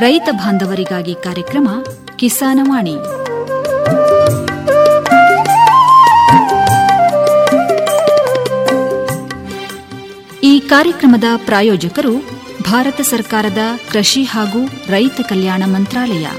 ರೈತ ಬಾಂಧವರಿಗಾಗಿ ಕಾರ್ಯಕ್ರಮ ಕಿಸಾನವಾಣಿ ಈ ಕಾರ್ಯಕ್ರಮದ ಪ್ರಾಯೋಜಕರು ಭಾರತ ಸರ್ಕಾರದ ಕೃಷಿ ಹಾಗೂ ರೈತ ಕಲ್ಯಾಣ ಮಂತ್ರಾಲಯ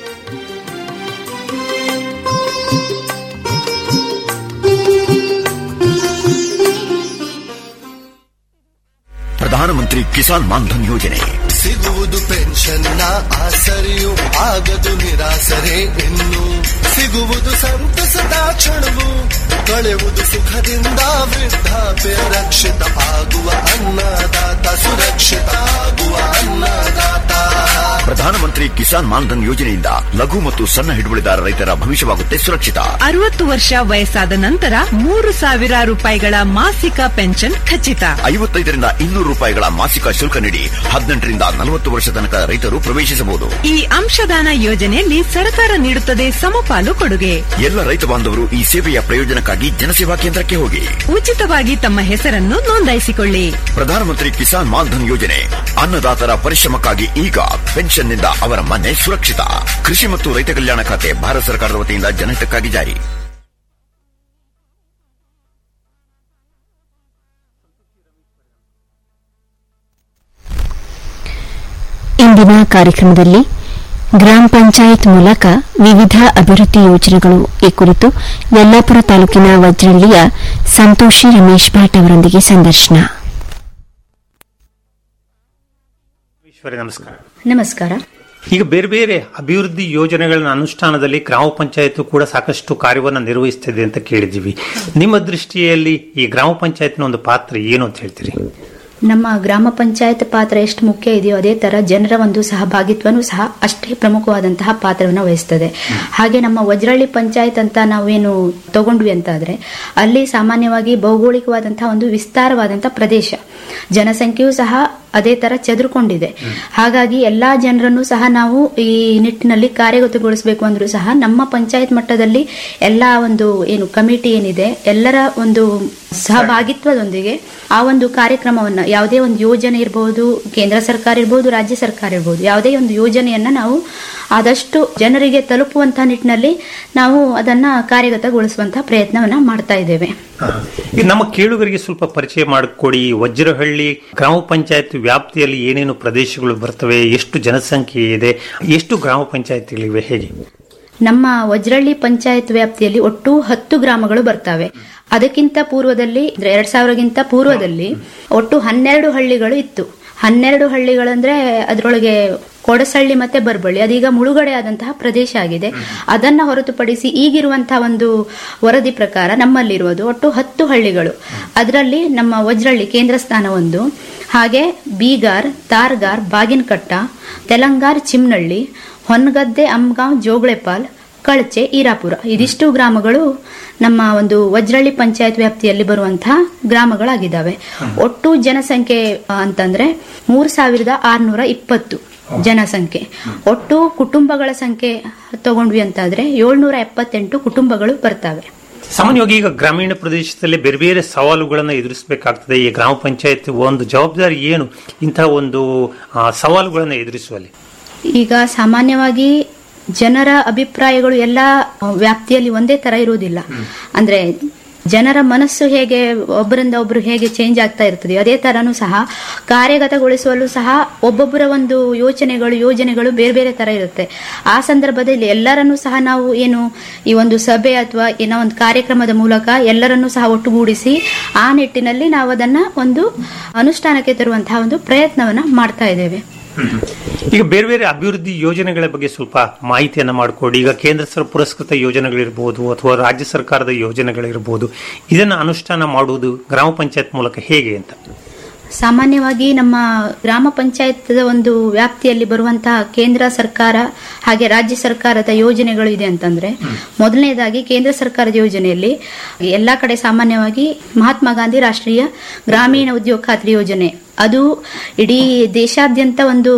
ಪ್ರಧಾನಮಂತ್ರಿ ಕಿಸಾನ್ ಮಾನ್ಧನ್ ಯೋಜನೆ ಸಿಗುವುದು ಪೆನ್ಷನ್ನ ಆಸರೆಯು ಆಗದು ನಿರಾಸರೆ ಇನ್ನು ಸಿಗುವುದು ಸಂತಸದ ಕ್ಷಣವು ಕಳೆಯುವುದು ಸುಖದಿಂದ ವೃದ್ಧಾಪ್ಯ ರಕ್ಷಿತ ಆಗುವ ಅನ್ನದಾತ ಸುರಕ್ಷಿತ ಆಗುವ ಅನ್ನದಾತ ಪ್ರಧಾನಮಂತ್ರಿ ಕಿಸಾನ್ ಮಾನ್ಧನ್ ಯೋಜನೆಯಿಂದ ಲಘು ಮತ್ತು ಸಣ್ಣ ಹಿಡುವಳಿದಾರ ರೈತರ ಭವಿಷ್ಯವಾಗುತ್ತೆ ಸುರಕ್ಷಿತ ಅರವತ್ತು ವರ್ಷ ವಯಸ್ಸಾದ ನಂತರ ಮೂರು ಸಾವಿರ ರೂಪಾಯಿಗಳ ಮಾಸಿಕ ಪೆನ್ಷನ್ ಖಚಿತ ಐವತ್ತೈದರಿಂದ ಇನ್ನೂರು ರೂಪಾಯಿಗಳ ಮಾಸಿಕ ಶುಲ್ಕ ನೀಡಿ ಹದಿನೆಂಟರಿಂದ ನಲವತ್ತು ವರ್ಷ ತನಕ ರೈತರು ಪ್ರವೇಶಿಸಬಹುದು ಈ ಅಂಶದಾನ ಯೋಜನೆಯಲ್ಲಿ ಸರ್ಕಾರ ನೀಡುತ್ತದೆ ಸಮಪಾಲು ಕೊಡುಗೆ ಎಲ್ಲ ರೈತ ಬಾಂಧವರು ಈ ಸೇವೆಯ ಪ್ರಯೋಜನಕ್ಕಾಗಿ ಜನಸೇವಾ ಕೇಂದ್ರಕ್ಕೆ ಹೋಗಿ ಉಚಿತವಾಗಿ ತಮ್ಮ ಹೆಸರನ್ನು ನೋಂದಾಯಿಸಿಕೊಳ್ಳಿ ಪ್ರಧಾನಮಂತ್ರಿ ಕಿಸಾನ್ ಮಾನ್ಧನ್ ಯೋಜನೆ ಅನ್ನದಾತರ ಪರಿಶ್ರಮಕ್ಕಾಗಿ ಈಗ ಪೆನ್ಷನ್ನಿಂದ ಅವರ ಮನೆ ಸುರಕ್ಷಿತ ಕೃಷಿ ಮತ್ತು ರೈತ ಕಲ್ಯಾಣ ಖಾತೆ ಭಾರತ ಸರ್ಕಾರದ ವತಿಯಿಂದ ಜನಹಿತಕ್ಕಾಗಿ ಜಾರಿ ಇಂದಿನ ಕಾರ್ಯಕ್ರಮದಲ್ಲಿ ಗ್ರಾಮ ಪಂಚಾಯತ್ ಮೂಲಕ ವಿವಿಧ ಅಭಿವೃದ್ಧಿ ಯೋಜನೆಗಳು ಈ ಕುರಿತು ಯಲ್ಲಾಪುರ ತಾಲೂಕಿನ ವಜ್ರಳ್ಳಿಯ ಸಂತೋಷಿ ರಮೇಶ್ ಭಟ್ ಅವರೊಂದಿಗೆ ಸಂದರ್ಶನ ಈಶ್ವರಿ ನಮಸ್ಕಾರ ನಮಸ್ಕಾರ ಈಗ ಬೇರೆ ಬೇರೆ ಅಭಿವೃದ್ಧಿ ಯೋಜನೆಗಳ ಅನುಷ್ಠಾನದಲ್ಲಿ ಗ್ರಾಮ ಪಂಚಾಯತ್ ಕೂಡ ಸಾಕಷ್ಟು ಕಾರ್ಯವನ್ನು ನಿರ್ವಹಿಸ್ತಿದೆ ಅಂತ ಕೇಳಿದ್ದೀವಿ ನಿಮ್ಮ ದೃಷ್ಟಿಯಲ್ಲಿ ಈ ಗ್ರಾಮ ಪಂಚಾಯತ್ನ ಒಂದು ಪಾತ್ರ ಏನು ಅಂತ ಹೇಳ್ತೀರಿ ನಮ್ಮ ಗ್ರಾಮ ಪಂಚಾಯತ್ ಪಾತ್ರ ಎಷ್ಟು ಮುಖ್ಯ ಇದೆಯೋ ಅದೇ ತರ ಜನರ ಒಂದು ಸಹಭಾಗಿತ್ವನೂ ಸಹ ಅಷ್ಟೇ ಪ್ರಮುಖವಾದಂತಹ ಪಾತ್ರವನ್ನು ವಹಿಸ್ತದೆ ಹಾಗೆ ನಮ್ಮ ವಜ್ರಳ್ಳಿ ಪಂಚಾಯತ್ ಅಂತ ನಾವೇನು ತಗೊಂಡ್ವಿ ಅಂತಾದ್ರೆ ಅಲ್ಲಿ ಸಾಮಾನ್ಯವಾಗಿ ಭೌಗೋಳಿಕವಾದಂತಹ ಒಂದು ವಿಸ್ತಾರವಾದಂತಹ ಪ್ರದೇಶ ಜನಸಂಖ್ಯೆಯೂ ಸಹ ಅದೇ ತರ ಚದುರ್ಕೊಂಡಿದೆ ಹಾಗಾಗಿ ಎಲ್ಲಾ ಜನರನ್ನು ಸಹ ನಾವು ಈ ನಿಟ್ಟಿನಲ್ಲಿ ಕಾರ್ಯಗತಗೊಳಿಸಬೇಕು ಅಂದ್ರೂ ಸಹ ನಮ್ಮ ಪಂಚಾಯತ್ ಮಟ್ಟದಲ್ಲಿ ಎಲ್ಲಾ ಒಂದು ಏನು ಕಮಿಟಿ ಏನಿದೆ ಎಲ್ಲರ ಒಂದು ಸಹಭಾಗಿತ್ವದೊಂದಿಗೆ ಆ ಒಂದು ಕಾರ್ಯಕ್ರಮವನ್ನ ಯಾವುದೇ ಒಂದು ಯೋಜನೆ ಇರಬಹುದು ಕೇಂದ್ರ ಸರ್ಕಾರ ಇರಬಹುದು ರಾಜ್ಯ ಸರ್ಕಾರ ಇರಬಹುದು ಯಾವುದೇ ಒಂದು ಯೋಜನೆಯನ್ನ ನಾವು ಆದಷ್ಟು ಜನರಿಗೆ ತಲುಪುವಂತಹ ನಿಟ್ಟಿನಲ್ಲಿ ನಾವು ಅದನ್ನ ಕಾರ್ಯಗತಗೊಳಿಸುವಂತಹ ಪ್ರಯತ್ನವನ್ನ ಮಾಡ್ತಾ ಇದ್ದೇವೆ ಈಗ ನಮ್ಮ ಕೇಳುಗರಿಗೆ ಸ್ವಲ್ಪ ಪರಿಚಯ ಮಾಡಿಕೊಡಿ ವಜ್ರಹಳ್ಳಿ ಗ್ರಾಮ ಪಂಚಾಯತ್ ವ್ಯಾಪ್ತಿಯಲ್ಲಿ ಏನೇನು ಪ್ರದೇಶಗಳು ಬರ್ತವೆ ಎಷ್ಟು ಜನಸಂಖ್ಯೆ ಇದೆ ಎಷ್ಟು ಗ್ರಾಮ ಪಂಚಾಯತ್ಗಳಿವೆ ಹೇಗೆ ನಮ್ಮ ವಜ್ರಳ್ಳಿ ಪಂಚಾಯತ್ ವ್ಯಾಪ್ತಿಯಲ್ಲಿ ಒಟ್ಟು ಹತ್ತು ಗ್ರಾಮಗಳು ಬರ್ತವೆ ಅದಕ್ಕಿಂತ ಪೂರ್ವದಲ್ಲಿ ಅಂದ್ರೆ ಎರಡ್ ಸಾವಿರಗಿಂತ ಪೂರ್ವದಲ್ಲಿ ಒಟ್ಟು ಹನ್ನೆರಡು ಹಳ್ಳಿಗಳು ಇತ್ತು ಹನ್ನೆರಡು ಹಳ್ಳಿಗಳಂದ್ರೆ ಅದರೊಳಗೆ ಕೊಡಸಳ್ಳಿ ಮತ್ತೆ ಬರ್ಬಳ್ಳಿ ಅದೀಗ ಮುಳುಗಡೆ ಆದಂತಹ ಪ್ರದೇಶ ಆಗಿದೆ ಅದನ್ನ ಹೊರತುಪಡಿಸಿ ಈಗಿರುವಂತಹ ಒಂದು ವರದಿ ಪ್ರಕಾರ ನಮ್ಮಲ್ಲಿರುವುದು ಒಟ್ಟು ಹತ್ತು ಹಳ್ಳಿಗಳು ಅದರಲ್ಲಿ ನಮ್ಮ ವಜ್ರಳ್ಳಿ ಕೇಂದ್ರ ಸ್ಥಾನ ಒಂದು ಹಾಗೆ ಬೀಗಾರ್ ತಾರ್ಗಾರ್ ಬಾಗಿನಕಟ್ಟ ತೆಲಂಗಾರ್ ಚಿಮ್ನಳ್ಳಿ ಹೊನ್ಗದ್ದೆ ಅಮ್ಗಾಂವ್ ಜೋಗ್ಳೆಪಾಲ್ ಕಳಚೆ ಈರಾಪುರ ಇದಿಷ್ಟು ಗ್ರಾಮಗಳು ನಮ್ಮ ಒಂದು ವಜ್ರಳ್ಳಿ ಪಂಚಾಯತ್ ವ್ಯಾಪ್ತಿಯಲ್ಲಿ ಬರುವಂತಹ ಗ್ರಾಮಗಳಾಗಿದ್ದಾವೆ ಒಟ್ಟು ಜನಸಂಖ್ಯೆ ಆ, ಅಂತಂದ್ರೆ ಮೂರ್ ಸಾವಿರದ ಆರ್ನೂರ ಇಪ್ಪತ್ತು ಜನಸಂಖ್ಯೆ ಒಟ್ಟು ಕುಟುಂಬಗಳ ಸಂಖ್ಯೆ ತಗೊಂಡ್ವಿ ಅಂತಾದ್ರೆ ಏಳ್ನೂರ ಎಪ್ಪತ್ತೆಂಟು ಕುಟುಂಬಗಳು ಬರ್ತವೆ ಸಾಮಾನ್ಯವಾಗಿ ಈಗ ಗ್ರಾಮೀಣ ಪ್ರದೇಶದಲ್ಲಿ ಬೇರೆ ಬೇರೆ ಸವಾಲುಗಳನ್ನು ಎದುರಿಸಬೇಕಾಗ್ತದೆ ಈ ಗ್ರಾಮ ಪಂಚಾಯತ್ ಒಂದು ಜವಾಬ್ದಾರಿ ಏನು ಇಂತಹ ಒಂದು ಆ, ಸವಾಲುಗಳನ್ನು ಎದುರಿಸುವಲ್ಲಿ ಈಗ ಸಾಮಾನ್ಯವಾಗಿ ಜನರ ಅಭಿಪ್ರಾಯಗಳು ಎಲ್ಲ ವ್ಯಾಪ್ತಿಯಲ್ಲಿ ಒಂದೇ ತರ ಇರುವುದಿಲ್ಲ ಅಂದ್ರೆ ಜನರ ಮನಸ್ಸು ಹೇಗೆ ಒಬ್ಬರಿಂದ ಒಬ್ರು ಹೇಗೆ ಚೇಂಜ್ ಆಗ್ತಾ ಇರ್ತದೆ ಅದೇ ತರನು ಸಹ ಕಾರ್ಯಗತಗೊಳಿಸುವಲ್ಲೂ ಸಹ ಒಬ್ಬೊಬ್ಬರ ಒಂದು ಯೋಚನೆಗಳು ಯೋಜನೆಗಳು ಬೇರೆ ಬೇರೆ ತರ ಇರುತ್ತೆ ಆ ಸಂದರ್ಭದಲ್ಲಿ ಎಲ್ಲರನ್ನೂ ಸಹ ನಾವು ಏನು ಈ ಒಂದು ಸಭೆ ಅಥವಾ ಏನೋ ಒಂದು ಕಾರ್ಯಕ್ರಮದ ಮೂಲಕ ಎಲ್ಲರನ್ನೂ ಸಹ ಒಟ್ಟುಗೂಡಿಸಿ ಆ ನಿಟ್ಟಿನಲ್ಲಿ ನಾವು ಅದನ್ನ ಒಂದು ಅನುಷ್ಠಾನಕ್ಕೆ ತರುವಂತಹ ಒಂದು ಪ್ರಯತ್ನವನ್ನ ಮಾಡ್ತಾ ಇದ್ದೇವೆ ಈಗ ಬೇರೆ ಬೇರೆ ಅಭಿವೃದ್ಧಿ ಯೋಜನೆಗಳ ಬಗ್ಗೆ ಸ್ವಲ್ಪ ಮಾಹಿತಿಯನ್ನ ಮಾಡಿಕೊಡಿ ಈಗ ಕೇಂದ್ರ ಸರ್ ಪುರಸ್ಕೃತ ಯೋಜನೆಗಳಿರ್ಬೋದು ಅಥವಾ ರಾಜ್ಯ ಸರ್ಕಾರದ ಯೋಜನೆಗಳಿರ್ಬೋದು ಇದನ್ನ ಅನುಷ್ಠಾನ ಮಾಡುವುದು ಗ್ರಾಮ ಪಂಚಾಯತ್ ಮೂಲಕ ಹೇಗೆ ಅಂತ ಸಾಮಾನ್ಯವಾಗಿ ನಮ್ಮ ಗ್ರಾಮ ಪಂಚಾಯತ್ ಒಂದು ವ್ಯಾಪ್ತಿಯಲ್ಲಿ ಬರುವಂತಹ ಕೇಂದ್ರ ಸರ್ಕಾರ ಹಾಗೆ ರಾಜ್ಯ ಸರ್ಕಾರದ ಯೋಜನೆಗಳು ಇದೆ ಅಂತಂದ್ರೆ ಮೊದಲನೇದಾಗಿ ಕೇಂದ್ರ ಸರ್ಕಾರದ ಯೋಜನೆಯಲ್ಲಿ ಎಲ್ಲಾ ಕಡೆ ಸಾಮಾನ್ಯವಾಗಿ ಮಹಾತ್ಮ ಗಾಂಧಿ ರಾಷ್ಟ್ರೀಯ ಗ್ರಾಮೀಣ ಉದ್ಯೋಗ ಖಾತ್ರಿ ಯೋಜನೆ ಅದು ಇಡೀ ದೇಶಾದ್ಯಂತ ಒಂದು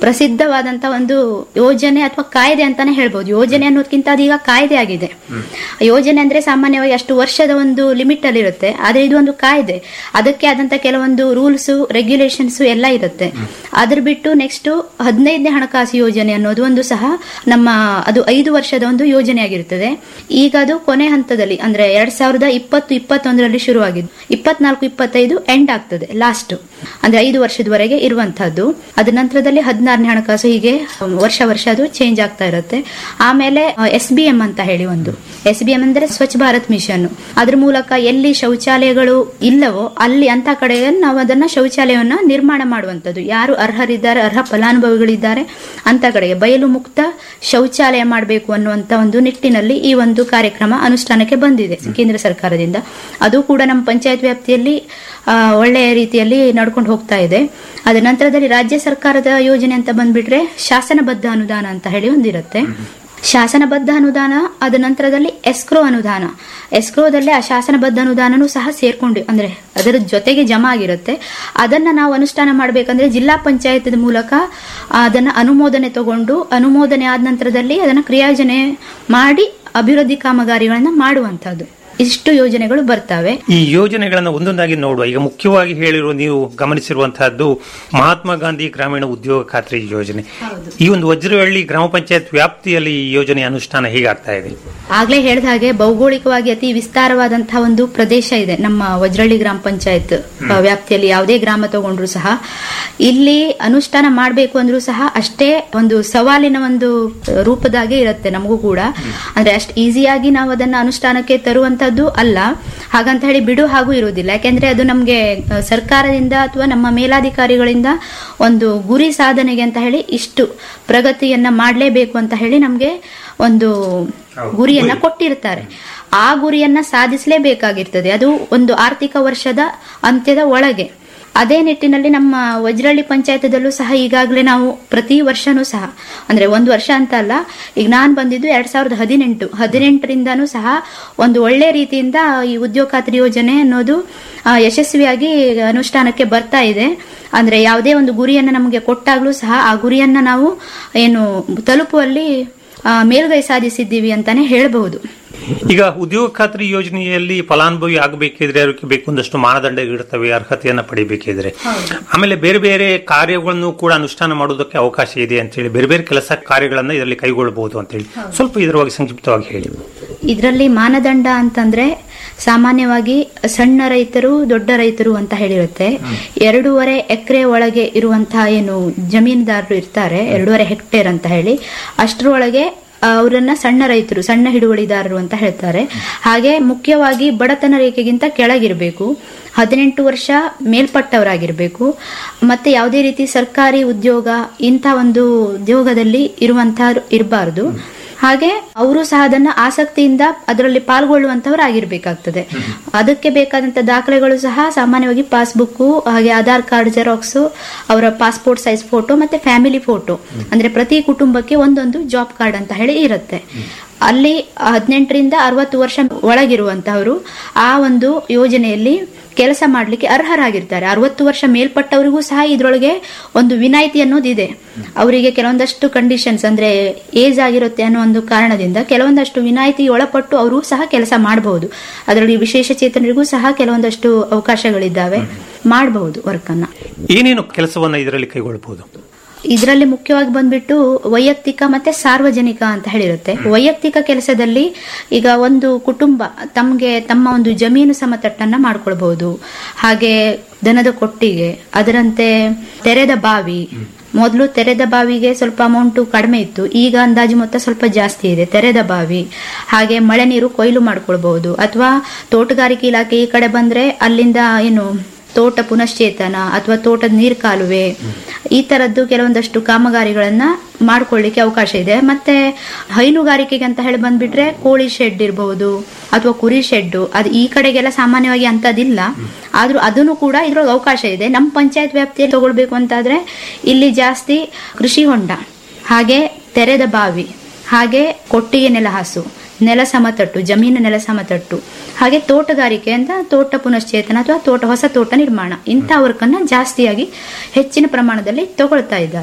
ಪ್ರಸಿದ್ಧವಾದಂತ ಒಂದು ಯೋಜನೆ ಅಥವಾ ಕಾಯ್ದೆ ಅಂತಾನೆ ಹೇಳ್ಬೋದು ಯೋಜನೆ ಅನ್ನೋದಕ್ಕಿಂತ ಅದೀಗ ಕಾಯ್ದೆ ಆಗಿದೆ ಯೋಜನೆ ಅಂದ್ರೆ ಸಾಮಾನ್ಯವಾಗಿ ಅಷ್ಟು ವರ್ಷದ ಒಂದು ಲಿಮಿಟ್ ಅಲ್ಲಿ ಇರುತ್ತೆ ಆದ್ರೆ ಇದು ಒಂದು ಕಾಯ್ದೆ ಅದಕ್ಕೆ ಆದಂತ ಕೆಲವೊಂದು ರೂಲ್ಸ್ ರೆಗ್ಯುಲೇಷನ್ಸ್ ಎಲ್ಲ ಇರುತ್ತೆ ಅದ್ರ ಬಿಟ್ಟು ನೆಕ್ಸ್ಟ್ ಹದಿನೈದನೇ ಹಣಕಾಸು ಯೋಜನೆ ಅನ್ನೋದು ಒಂದು ಸಹ ನಮ್ಮ ಅದು ಐದು ವರ್ಷದ ಒಂದು ಯೋಜನೆ ಆಗಿರುತ್ತದೆ ಈಗ ಅದು ಕೊನೆ ಹಂತದಲ್ಲಿ ಅಂದ್ರೆ ಎರಡ್ ಸಾವಿರದ ಇಪ್ಪತ್ತು ಇಪ್ಪತ್ತೊಂದರಲ್ಲಿ ಶುರುವಾಗಿದ್ದು ಇಪ್ಪತ್ನಾಲ್ಕು ಇಪ್ಪತ್ತೈದು ಎಂಡ್ ಆಗ್ತದೆ ಲಾಸ್ಟ್ ಅಂದ್ರೆ ಐದು ವರ್ಷದವರೆಗೆ ಇರುವಂತಹದ್ದು ಅದ ನಂತರದಲ್ಲಿ ಹದಿನಾರನೇ ಹಣಕಾಸು ಹೀಗೆ ವರ್ಷ ವರ್ಷ ಅದು ಚೇಂಜ್ ಆಗ್ತಾ ಇರುತ್ತೆ ಆಮೇಲೆ ಎಸ್ ಬಿ ಎಂ ಅಂತ ಹೇಳಿ ಒಂದು ಎಸ್ ಬಿ ಎಂ ಅಂದ್ರೆ ಸ್ವಚ್ಛ ಭಾರತ್ ಮಿಷನ್ ಅದ್ರ ಮೂಲಕ ಎಲ್ಲಿ ಶೌಚಾಲಯಗಳು ಇಲ್ಲವೋ ಅಲ್ಲಿ ಅಂತ ಕಡೆ ನಾವು ಅದನ್ನ ಶೌಚಾಲಯವನ್ನ ನಿರ್ಮಾಣ ಮಾಡುವಂತದ್ದು ಯಾರು ಅರ್ಹರಿದ್ದಾರೆ ಅರ್ಹ ಫಲಾನುಭವಿಗಳಿದ್ದಾರೆ ಅಂತ ಕಡೆಗೆ ಬಯಲು ಮುಕ್ತ ಶೌಚಾಲಯ ಮಾಡಬೇಕು ಅನ್ನುವಂತ ಒಂದು ನಿಟ್ಟಿನಲ್ಲಿ ಈ ಒಂದು ಕಾರ್ಯಕ್ರಮ ಅನುಷ್ಠಾನಕ್ಕೆ ಬಂದಿದೆ ಕೇಂದ್ರ ಸರ್ಕಾರದಿಂದ ಅದು ಕೂಡ ನಮ್ಮ ಪಂಚಾಯತ್ ವ್ಯಾಪ್ತಿಯಲ್ಲಿ ಆ, ಒಳ್ಳೆಯ ರೀತಿಯಲ್ಲಿ ನಡ್ಕೊಂಡು ಹೋಗ್ತಾ ಇದೆ ಅದ ನಂತರದಲ್ಲಿ ರಾಜ್ಯ ಸರ್ಕಾರದ ಯೋಜನೆ ಅಂತ ಬಂದ್ಬಿಟ್ರೆ ಶಾಸನಬದ್ಧ ಅನುದಾನ ಅಂತ ಹೇಳಿ ಒಂದಿರುತ್ತೆ ಶಾಸನಬದ್ಧ ಅನುದಾನ ಅದ ನಂತರದಲ್ಲಿ ಎಸ್ಕ್ರೋ ಅನುದಾನ ಎಸ್ಕ್ರೋದಲ್ಲಿ ಆ ಶಾಸನಬದ್ಧ ಅನುದಾನನೂ ಸಹ ಸೇರ್ಕೊಂಡು ಅಂದ್ರೆ ಅದರ ಜೊತೆಗೆ ಜಮಾ ಆಗಿರುತ್ತೆ ಅದನ್ನ ನಾವು ಅನುಷ್ಠಾನ ಮಾಡಬೇಕಂದ್ರೆ ಜಿಲ್ಲಾ ಪಂಚಾಯತ್ ಮೂಲಕ ಅದನ್ನ ಅನುಮೋದನೆ ತಗೊಂಡು ಅನುಮೋದನೆ ಆದ ನಂತರದಲ್ಲಿ ಅದನ್ನ ಕ್ರಿಯಾಯೋಜನೆ ಮಾಡಿ ಅಭಿವೃದ್ಧಿ ಕಾಮಗಾರಿಗಳನ್ನ ಮಾಡುವಂತದ್ದು ಇಷ್ಟು ಯೋಜನೆಗಳು ಬರ್ತವೆ ಈ ಯೋಜನೆಗಳನ್ನು ಒಂದೊಂದಾಗಿ ನೋಡುವ ಈಗ ಮುಖ್ಯವಾಗಿ ಹೇಳಿರುವ ನೀವು ಗಮನಿಸಿರುವಂತಹದ್ದು ಮಹಾತ್ಮ ಗಾಂಧಿ ಗ್ರಾಮೀಣ ಉದ್ಯೋಗ ಖಾತ್ರಿ ಯೋಜನೆ ಈ ಒಂದು ವಜ್ರಹಳ್ಳಿ ಗ್ರಾಮ ಪಂಚಾಯತ್ ವ್ಯಾಪ್ತಿಯಲ್ಲಿ ಈ ಯೋಜನೆ ಅನುಷ್ಠಾನ ಹೇಗಾಗ್ತಾ ಇದೆ ಆಗ್ಲೇ ಹೇಳಿದ ಹಾಗೆ ಭೌಗೋಳಿಕವಾಗಿ ಅತಿ ವಿಸ್ತಾರವಾದಂತಹ ಒಂದು ಪ್ರದೇಶ ಇದೆ ನಮ್ಮ ವಜ್ರಳ್ಳಿ ಗ್ರಾಮ ಪಂಚಾಯತ್ ವ್ಯಾಪ್ತಿಯಲ್ಲಿ ಯಾವುದೇ ಗ್ರಾಮ ತಗೊಂಡ್ರು ಸಹ ಇಲ್ಲಿ ಅನುಷ್ಠಾನ ಮಾಡಬೇಕು ಅಂದ್ರೂ ಸಹ ಅಷ್ಟೇ ಒಂದು ಸವಾಲಿನ ಒಂದು ರೂಪದಾಗೆ ಇರುತ್ತೆ ನಮಗೂ ಕೂಡ ಅಂದ್ರೆ ಅಷ್ಟು ಈಸಿಯಾಗಿ ನಾವು ಅದನ್ನ ಅನುಷ್ಠಾನಕ್ಕೆ ತರುವಂತದ್ದು ಅಲ್ಲ ಹಾಗಂತ ಹೇಳಿ ಬಿಡು ಹಾಗೂ ಇರುವುದಿಲ್ಲ ಯಾಕೆಂದ್ರೆ ಅದು ನಮಗೆ ಅಹ್, ಸರ್ಕಾರದಿಂದ ಅಥವಾ ನಮ್ಮ ಮೇಲಾಧಿಕಾರಿಗಳಿಂದ ಒಂದು ಗುರಿ ಸಾಧನೆಗೆ ಅಂತ ಹೇಳಿ ಇಷ್ಟು ಪ್ರಗತಿಯನ್ನ ಮಾಡಲೇಬೇಕು ಅಂತ ಹೇಳಿ ನಮಗೆ ಒಂದು ಗುರಿಯನ್ನ ಕೊಟ್ಟಿರ್ತಾರೆ ಆ ಗುರಿಯನ್ನ ಸಾಧಿಸಲೇಬೇಕಾಗಿರ್ತದೆ ಅದು ಒಂದು ಆರ್ಥಿಕ ವರ್ಷದ ಅಂತ್ಯದ ಒಳಗೆ ಅದೇ ನಿಟ್ಟಿನಲ್ಲಿ ನಮ್ಮ ವಜ್ರಳ್ಳಿ ಪಂಚಾಯತದಲ್ಲೂ ಸಹ ಈಗಾಗಲೇ ನಾವು ಪ್ರತಿ ವರ್ಷನೂ ಸಹ ಅಂದ್ರೆ ಒಂದು ವರ್ಷ ಅಂತ ಅಲ್ಲ ಈಗ ನಾನು ಬಂದಿದ್ದು ಎರಡ್ ಸಾವಿರದ ಹದಿನೆಂಟು ಹದಿನೆಂಟರಿಂದನೂ ಸಹ ಒಂದು ಒಳ್ಳೆ ರೀತಿಯಿಂದ ಈ ಉದ್ಯೋಗ ಖಾತ್ರಿ ಯೋಜನೆ ಅನ್ನೋದು ಆ, ಯಶಸ್ವಿಯಾಗಿ ಅನುಷ್ಠಾನಕ್ಕೆ ಬರ್ತಾ ಇದೆ ಅಂದ್ರೆ ಯಾವುದೇ ಒಂದು ಗುರಿಯನ್ನ ನಮಗೆ ಕೊಟ್ಟಾಗ್ಲೂ ಸಹ ಆ ಗುರಿಯನ್ನ ನಾವು ಏನು ತಲುಪುವಲ್ಲಿ ಆ, ಮೇಲ್ಗೈ ಸಾಧಿಸಿದ್ದೀವಿ ಅಂತಾನೆ ಹೇಳಬಹುದು ಈಗ ಉದ್ಯೋಗ ಖಾತ್ರಿ ಯೋಜನೆಯಲ್ಲಿ ಫಲಾನುಭವಿ ಆಗಬೇಕಿದ್ರೆ ಅದಕ್ಕೆ ಬೇಕೊಂದಷ್ಟು ಮಾನದಂಡಗಳಿರ್ತವೆ ಅರ್ಹತೆಯನ್ನ ಪಡಿಬೇಕಿದ್ರೆ ಆಮೇಲೆ ಬೇರೆ ಬೇರೆ ಕಾರ್ಯಗಳನ್ನು ಕೂಡ ಅನುಷ್ಠಾನ ಮಾಡೋದಕ್ಕೆ ಅವಕಾಶ ಇದೆ ಅಂತ ಹೇಳಿ ಬೇರೆ ಬೇರೆ ಕೆಲಸ ಕಾರ್ಯಗಳನ್ನ ಇದರಲ್ಲಿ ಕೈಗೊಳ್ಳಬಹುದು ಅಂತ ಹೇಳಿ ಸ್ವಲ್ಪ ಇದರ ಬಗ್ಗೆ ಸಂಕ್ಷಿಪ್ತವಾಗಿ ಹೇಳಿ ಇದರಲ್ಲಿ ಮಾನದಂಡ ಅಂತಂದ್ರೆ ಸಾಮಾನ್ಯವಾಗಿ ಸಣ್ಣ ರೈತರು ದೊಡ್ಡ ರೈತರು ಅಂತ ಹೇಳಿರುತ್ತೆ ಎರಡೂವರೆ ಎಕರೆ ಒಳಗೆ ಇರುವಂತಹ ಏನು ಜಮೀನುದಾರರು ಇರ್ತಾರೆ ಎರಡೂವರೆ ಹೆಕ್ಟೇರ್ ಅಂತ ಹೇಳಿ ಅಷ್ಟರೊಳಗೆ ಅವರನ್ನ ಸಣ್ಣ ರೈತರು ಸಣ್ಣ ಹಿಡುವಳಿದಾರರು ಅಂತ ಹೇಳ್ತಾರೆ ಹಾಗೆ ಮುಖ್ಯವಾಗಿ ಬಡತನ ರೇಖೆಗಿಂತ ಕೆಳಗಿರಬೇಕು ಹದಿನೆಂಟು ವರ್ಷ ಮೇಲ್ಪಟ್ಟವರಾಗಿರ್ಬೇಕು ಮತ್ತೆ ಯಾವುದೇ ರೀತಿ ಸರ್ಕಾರಿ ಉದ್ಯೋಗ ಇಂಥ ಒಂದು ಉದ್ಯೋಗದಲ್ಲಿ ಇರುವಂತಹ ಇರಬಾರದು ಹಾಗೆ ಅವರು ಸಹ ಅದನ್ನ ಆಸಕ್ತಿಯಿಂದ ಅದರಲ್ಲಿ ಪಾಲ್ಗೊಳ್ಳುವಂತವರಾಗಿರ್ಬೇಕಾಗ್ತದೆ ಅದಕ್ಕೆ ಬೇಕಾದಂತ ದಾಖಲೆಗಳು ಸಹ ಸಾಮಾನ್ಯವಾಗಿ ಪಾಸ್ಬುಕ್ ಹಾಗೆ ಆಧಾರ್ ಕಾರ್ಡ್ ಜೆರಾಕ್ಸ್ ಅವರ ಪಾಸ್ಪೋರ್ಟ್ ಸೈಜ್ ಫೋಟೋ ಮತ್ತೆ ಫ್ಯಾಮಿಲಿ ಫೋಟೋ ಅಂದ್ರೆ ಪ್ರತಿ ಕುಟುಂಬಕ್ಕೆ ಒಂದೊಂದು ಜಾಬ್ ಕಾರ್ಡ್ ಅಂತ ಹೇಳಿ ಇರುತ್ತೆ ಅಲ್ಲಿ ಹದಿನೆಂಟರಿಂದ ಅರವತ್ತು ವರ್ಷ ಒಳಗಿರುವಂತಹವರು ಆ ಒಂದು ಯೋಜನೆಯಲ್ಲಿ ಕೆಲಸ ಮಾಡಲಿಕ್ಕೆ ಅರ್ಹರಾಗಿರ್ತಾರೆ ಅರವತ್ತು ವರ್ಷ ಮೇಲ್ಪಟ್ಟವರಿಗೂ ಸಹ ಇದರೊಳಗೆ ಒಂದು ವಿನಾಯಿತಿ ಅನ್ನೋದಿದೆ ಅವರಿಗೆ ಕೆಲವೊಂದಷ್ಟು ಕಂಡೀಷನ್ಸ್ ಅಂದ್ರೆ ಏಜ್ ಆಗಿರುತ್ತೆ ಅನ್ನೋ ಒಂದು ಕಾರಣದಿಂದ ಕೆಲವೊಂದಷ್ಟು ವಿನಾಯಿತಿ ಒಳಪಟ್ಟು ಅವರು ಸಹ ಕೆಲಸ ಮಾಡಬಹುದು ಅದರಲ್ಲಿ ವಿಶೇಷ ಚೇತನರಿಗೂ ಸಹ ಕೆಲವೊಂದಷ್ಟು ಅವಕಾಶಗಳಿದ್ದಾವೆ ಮಾಡಬಹುದು ವರ್ಕ್ ಅನ್ನ ಏನೇನು ಕೆಲಸವನ್ನ ಇದರಲ್ಲಿ ಕೈಗೊಳ್ಳಬಹುದು ಇದರಲ್ಲಿ ಮುಖ್ಯವಾಗಿ ಬಂದ್ಬಿಟ್ಟು ವೈಯಕ್ತಿಕ ಮತ್ತೆ ಸಾರ್ವಜನಿಕ ಅಂತ ಹೇಳಿರುತ್ತೆ ವೈಯಕ್ತಿಕ ಕೆಲಸದಲ್ಲಿ ಈಗ ಒಂದು ಕುಟುಂಬ ತಮಗೆ ತಮ್ಮ ಒಂದು ಜಮೀನು ಸಮತಟ್ಟನ್ನ ಮಾಡ್ಕೊಳ್ಬಹುದು ಹಾಗೆ ದನದ ಕೊಟ್ಟಿಗೆ ಅದರಂತೆ ತೆರೆದ ಬಾವಿ ಮೊದಲು ತೆರೆದ ಬಾವಿಗೆ ಸ್ವಲ್ಪ ಅಮೌಂಟ್ ಕಡಿಮೆ ಇತ್ತು ಈಗ ಅಂದಾಜು ಮೊತ್ತ ಸ್ವಲ್ಪ ಜಾಸ್ತಿ ಇದೆ ತೆರೆದ ಬಾವಿ ಹಾಗೆ ಮಳೆ ನೀರು ಕೊಯ್ಲು ಮಾಡ್ಕೊಳ್ಬಹುದು ಅಥವಾ ತೋಟಗಾರಿಕೆ ಇಲಾಖೆ ಈ ಕಡೆ ಬಂದ್ರೆ ಅಲ್ಲಿಂದ ಏನು ತೋಟ ಪುನಶ್ಚೇತನ ಅಥವಾ ತೋಟದ ನೀರ್ ಕಾಲುವೆ ಈ ತರದ್ದು ಕೆಲವೊಂದಷ್ಟು ಕಾಮಗಾರಿಗಳನ್ನ ಮಾಡ್ಕೊಳ್ಳಿಕ್ಕೆ ಅವಕಾಶ ಇದೆ ಮತ್ತೆ ಹೈನುಗಾರಿಕೆಗೆ ಅಂತ ಹೇಳಿ ಬಂದ್ಬಿಟ್ರೆ ಕೋಳಿ ಶೆಡ್ ಇರಬಹುದು ಅಥವಾ ಕುರಿ ಶೆಡ್ ಅದು ಈ ಕಡೆಗೆಲ್ಲ ಸಾಮಾನ್ಯವಾಗಿ ಅಂತದಿಲ್ಲ ಆದ್ರೂ ಅದನ್ನು ಕೂಡ ಇದ್ರೊಳಗೆ ಅವಕಾಶ ಇದೆ ನಮ್ಮ ಪಂಚಾಯತ್ ವ್ಯಾಪ್ತಿಯಲ್ಲಿ ತಗೊಳ್ಬೇಕು ಅಂತಾದ್ರೆ ಇಲ್ಲಿ ಜಾಸ್ತಿ ಕೃಷಿ ಹೊಂಡ ಹಾಗೆ ತೆರೆದ ಬಾವಿ ಹಾಗೆ ಕೊಟ್ಟಿಗೆ ನೆಲಹಾಸು ನೆಲ ಸಮತಟ್ಟು ಜಮೀನು ನೆಲ ಸಮತಟ್ಟು ಹಾಗೆ ತೋಟಗಾರಿಕೆ ಅಂತ ತೋಟ ಪುನಶ್ಚೇತನ ಅಥವಾ ತೋಟ ಹೊಸ ತೋಟ ನಿರ್ಮಾಣ ಇಂಥ ವರ್ಕನ್ನ ಜಾಸ್ತಿಯಾಗಿ ಹೆಚ್ಚಿನ ಪ್ರಮಾಣದಲ್ಲಿ ತಗೊಳ್ತಾ ಇದ್ದಾರೆ